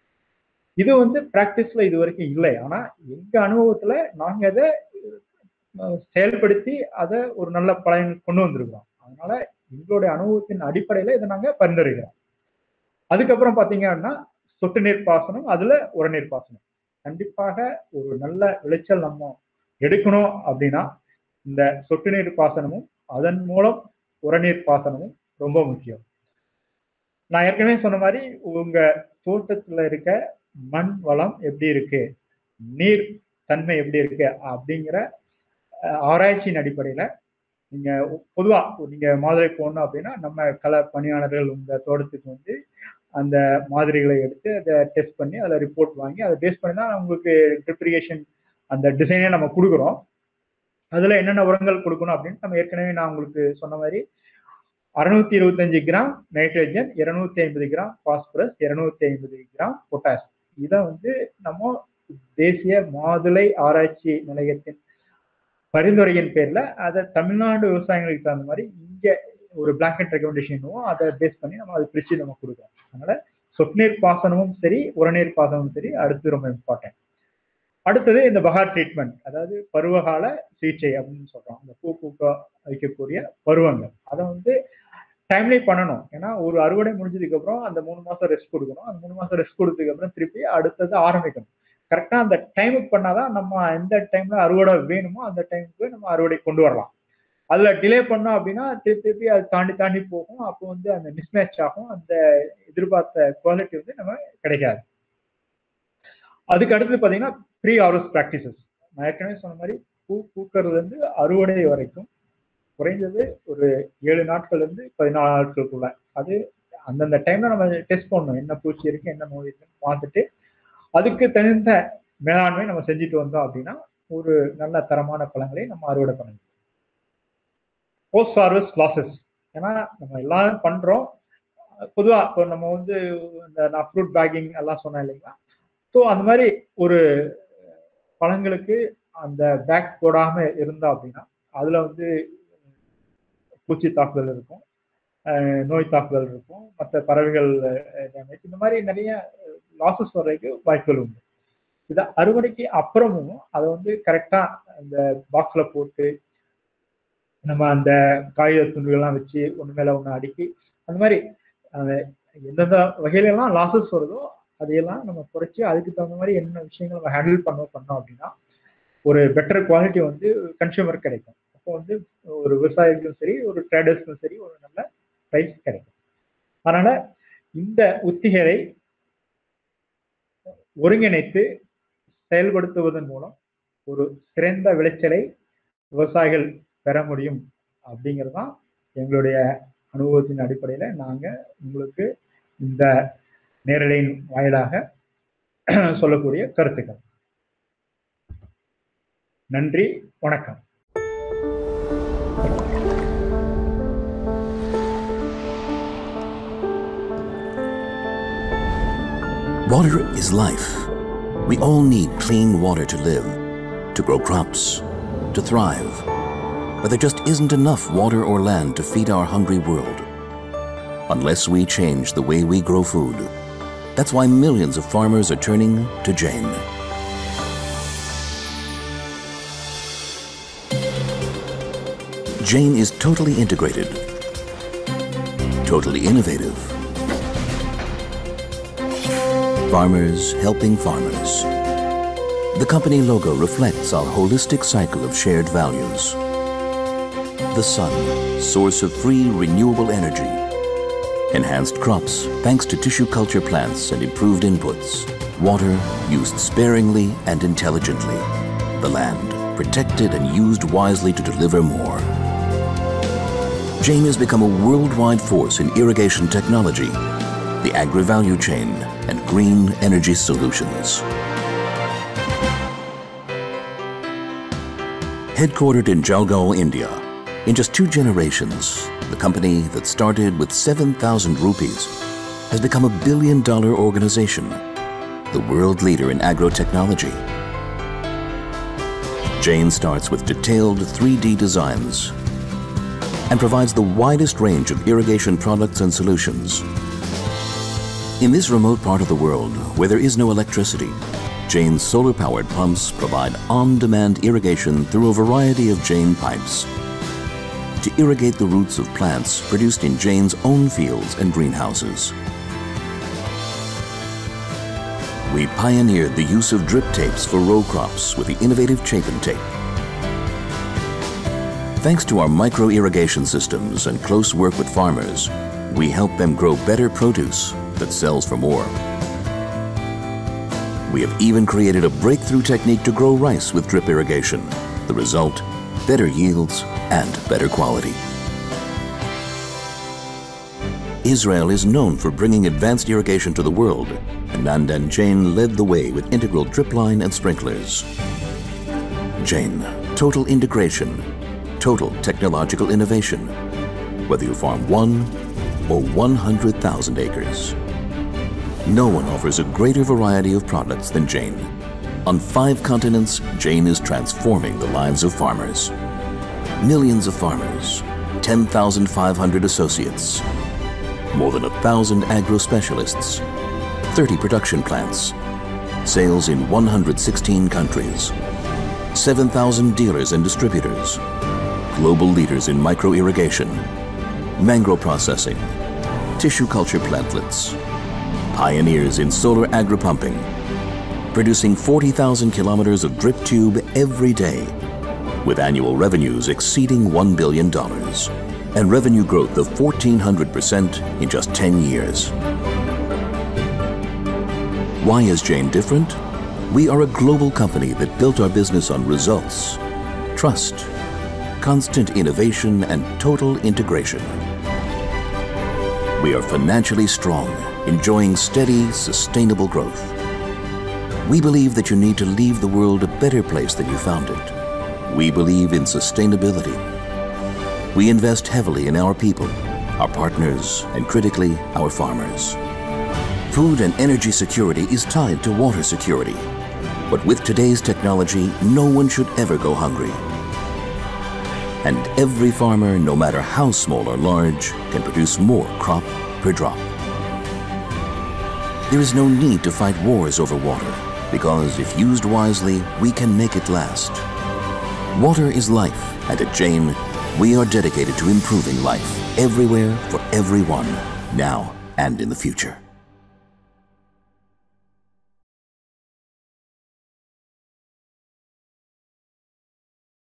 இது வந்து பிராக்டிஸ்ல இது வரைக்கும் இல்லை ஆனா எங்க அனுபவத்துல நாங்க அதை செயல்படுத்தி அதை ஒரு நல்ல பலன் கொண்டு வந்திருக்கிறோம் அதனால எங்களுடைய அனுபவத்தின் அடிப்படையில இதை நாங்க பரிந்துரைக்கிறோம் அதுக்கப்புறம் பாத்தீங்க அப்படின்னா சொட்டு நீர் பாசனம் அதுல உரநீர் பாசனம் கண்டிப்பாக ஒரு நல்ல விளைச்சல் நம்ம எடுக்கணும் அப்படின்னா இந்த சொட்டு நீர் பாசனமும் அதன் மூலம் உரநீர் பாசனமும் ரொம்ப முக்கியம் நான் ஏற்கனவே சொன்ன மாதிரி உங்க தோட்டத்துல இருக்க மண் வளம் எப்படி இருக்கு நீர் தன்மை எப்படி இருக்கு அப்படிங்கிற ஆராய்ச்சியின் அடிப்படையில நீங்க பொதுவா நீங்க மாதிரி போகணும் அப்படின்னா நம்ம கள பணியாளர்கள் உங்க தோட்டத்துக்கு வந்து அந்த மாதிரிகளை எடுத்து அதை டெஸ்ட் பண்ணி அதில் ரிப்போர்ட் வாங்கி அதை பேஸ் பண்ணி தான் உங்களுக்கு ட்ரிப்ரிகேஷன் அந்த டிசைனே நம்ம கொடுக்குறோம் அதில் என்னென்ன உரங்கள் கொடுக்கணும் அப்படின்னு நம்ம ஏற்கனவே நான் உங்களுக்கு சொன்ன மாதிரி அறுநூத்தி இருபத்தஞ்சு கிராம் நைட்ரஜன் இருநூத்தி ஐம்பது கிராம் பாஸ்பரஸ் இருநூத்தி ஐம்பது கிராம் பொட்டாஸ் இதை வந்து நம்ம தேசிய மாதுளை ஆராய்ச்சி நிலையத்தின் பரிந்துரையின் பேர்ல அதை தமிழ்நாடு விவசாயிகளுக்கு தகுந்த மாதிரி இங்க ஒரு பிளாங்கெட் ரெக்கமெண்டேஷனும் அதை பேஸ் பண்ணி நம்ம அதை பிரிச்சு நம்ம கொடுக்குறோம் அதனால சொட்டுநீர் பாசனமும் சரி உரநீர் பாசனமும் சரி அடுத்து ரொம்ப இம்பார்ட்டன்ட் அடுத்தது இந்த பகார் ட்ரீட்மெண்ட் அதாவது பருவகால சிகிச்சை அப்படின்னு சொல்றோம் இந்த பூ பூக்க வைக்கக்கூடிய பருவங்கள் அதை வந்து டைம்லி பண்ணணும் ஏன்னா ஒரு அறுவடை முடிஞ்சதுக்கு அப்புறம் அந்த மூணு மாசம் ரெஸ்ட் கொடுக்கணும் அந்த மூணு மாசம் ரெஸ்ட் கொடுத்ததுக்கு அப்புறம் திருப்பி அடுத்தது ஆரம்பிக்கணும் கரெக்டா அந்த டைமுக்கு பண்ணாதான் நம்ம எந்த டைம்ல அறுவடை வேணுமோ அந்த டைமுக்கு நம்ம அறுவடை கொண்டு வரலாம் அதுல டிலே பண்ணோம் அப்படின்னா திருப்பி திருப்பி அது தாண்டி தாண்டி போகும் அப்போ வந்து அந்த மிஸ்மேட்ச் ஆகும் அந்த எதிர்பார்த்த குவாலிட்டி வந்து நம்ம கிடைக்காது அதுக்கு அடுத்து பார்த்தீங்கன்னா ப்ரீ ஹார்வெஸ்ட் ப்ராக்டிசஸ் நான் ஏற்கனவே சொன்ன மாதிரி பூ பூக்கிறது வந்து அறுவடை வரைக்கும் குறைந்தது ஒரு ஏழு நாட்கள்ல இருந்து பதினாலு நாட்களுக்குள்ள அது அந்தந்த டைம்ல நம்ம டெஸ்ட் பண்ணணும் என்ன பூச்சி இருக்கு என்ன நோய் இருக்குன்னு பார்த்துட்டு அதுக்கு தகுந்த மேலாண்மை நம்ம செஞ்சுட்டு வந்தோம் அப்படின்னா ஒரு நல்ல தரமான பழங்களை நம்ம அறுவடை பண்ணணும் போஸ்ட் ஹார்வெஸ்ட் லாசஸ் ஏன்னா நம்ம எல்லாரும் பண்றோம் பொதுவாக இப்போ நம்ம வந்து இந்த நான் ஃப்ரூட் பேக்கிங் எல்லாம் சொன்னேன் இல்லைங்களா ஸோ அந்த மாதிரி ஒரு பழங்களுக்கு அந்த பேக் போடாம இருந்தா அப்படின்னா அதுல வந்து பூச்சி தாக்குதல் இருக்கும் நோய் தாக்குதல் இருக்கும் மற்ற பறவைகள் டேமேஜ் இந்த மாதிரி நிறைய லாசஸ் வர்றதுக்கு வாய்ப்புகள் உண்டு இதை அறுவடைக்கு அப்புறமும் அதை வந்து கரெக்டா அந்த பாக்ஸ்ல போட்டு நம்ம அந்த காகித துண்டுகள்லாம் வச்சு ஒன்று மேலே ஒன்று அடுக்கி அந்த மாதிரி அந்த எந்தெந்த வகையிலெல்லாம் லாசஸ் வருதோ அதையெல்லாம் நம்ம குறைச்சி அதுக்கு தகுந்த மாதிரி என்ன விஷயங்கள் நம்ம ஹேண்டில் பண்ண பண்ணோம் அப்படின்னா ஒரு பெட்டர் குவாலிட்டி வந்து கன்சியூமர் கிடைக்கும் அப்போ வந்து ஒரு விவசாயிகளுக்கும் சரி ஒரு ட்ரேடர்ஸ்க்கும் சரி ஒரு நல்ல ப்ரைஸ் கிடைக்கும் அதனால இந்த உத்திகளை ஒருங்கிணைத்து செயல்படுத்துவதன் மூலம் ஒரு சிறந்த விளைச்சலை விவசாயிகள் பெற முடியும் அப்படிங்கிறது தான் எங்களுடைய அனுபவத்தின் அடிப்படையில் நாங்கள் உங்களுக்கு இந்த நேரலையின் வாயிலாக சொல்லக்கூடிய கருத்துக்கள் நன்றி வணக்கம் Water is life. We all need clean water to live, to grow crops, to thrive. But there just isn't enough water or land to feed our hungry world. Unless we change the way we grow food. That's why millions of farmers are turning to Jane. Jane is totally integrated, totally innovative. Farmers helping farmers. The company logo reflects our holistic cycle of shared values. The sun, source of free renewable energy. Enhanced crops thanks to tissue culture plants and improved inputs. Water used sparingly and intelligently. The land protected and used wisely to deliver more. Jane has become a worldwide force in irrigation technology, the agri-value chain, and green energy solutions. Headquartered in Jalgaon, India, in just two generations, the company that started with 7,000 rupees has become a billion dollar organization, the world leader in agro-technology. Jane starts with detailed 3D designs and provides the widest range of irrigation products and solutions. In this remote part of the world where there is no electricity, Jane's solar-powered pumps provide on-demand irrigation through a variety of Jane pipes to irrigate the roots of plants produced in Jane's own fields and greenhouses. We pioneered the use of drip tapes for row crops with the innovative Chapin tape. Thanks to our micro-irrigation systems and close work with farmers, we help them grow better produce that sells for more. We have even created a breakthrough technique to grow rice with drip irrigation. The result, better yields and better quality. Israel is known for bringing advanced irrigation to the world, and Nandan Jain led the way with integral drip line and sprinklers. Jain, total integration, total technological innovation, whether you farm one or 100,000 acres. No one offers a greater variety of products than Jane. On five continents, Jane is transforming the lives of farmers. Millions of farmers, 10,500 associates, more than a thousand agro specialists, 30 production plants, sales in 116 countries, 7,000 dealers and distributors, global leaders in micro irrigation, mangrove processing, tissue culture plantlets, pioneers in solar agri-pumping, producing 40,000 kilometers of drip tube every day, with annual revenues exceeding $1 billion and revenue growth of 1,400% in just 10 years. Why is Jane different? We are a global company that built our business on results, trust, constant innovation, and total integration. We are financially strong, enjoying steady, sustainable growth. We believe that you need to leave the world a better place than you found it. We believe in sustainability. We invest heavily in our people, our partners, and critically, our farmers. Food and energy security is tied to water security. But with today's technology, no one should ever go hungry. And every farmer, no matter how small or large, can produce more crop per drop. There is no need to fight wars over water, because if used wisely, we can make it last. Water is life, and at Jane, We are dedicated to improving life everywhere for everyone, now and in the future.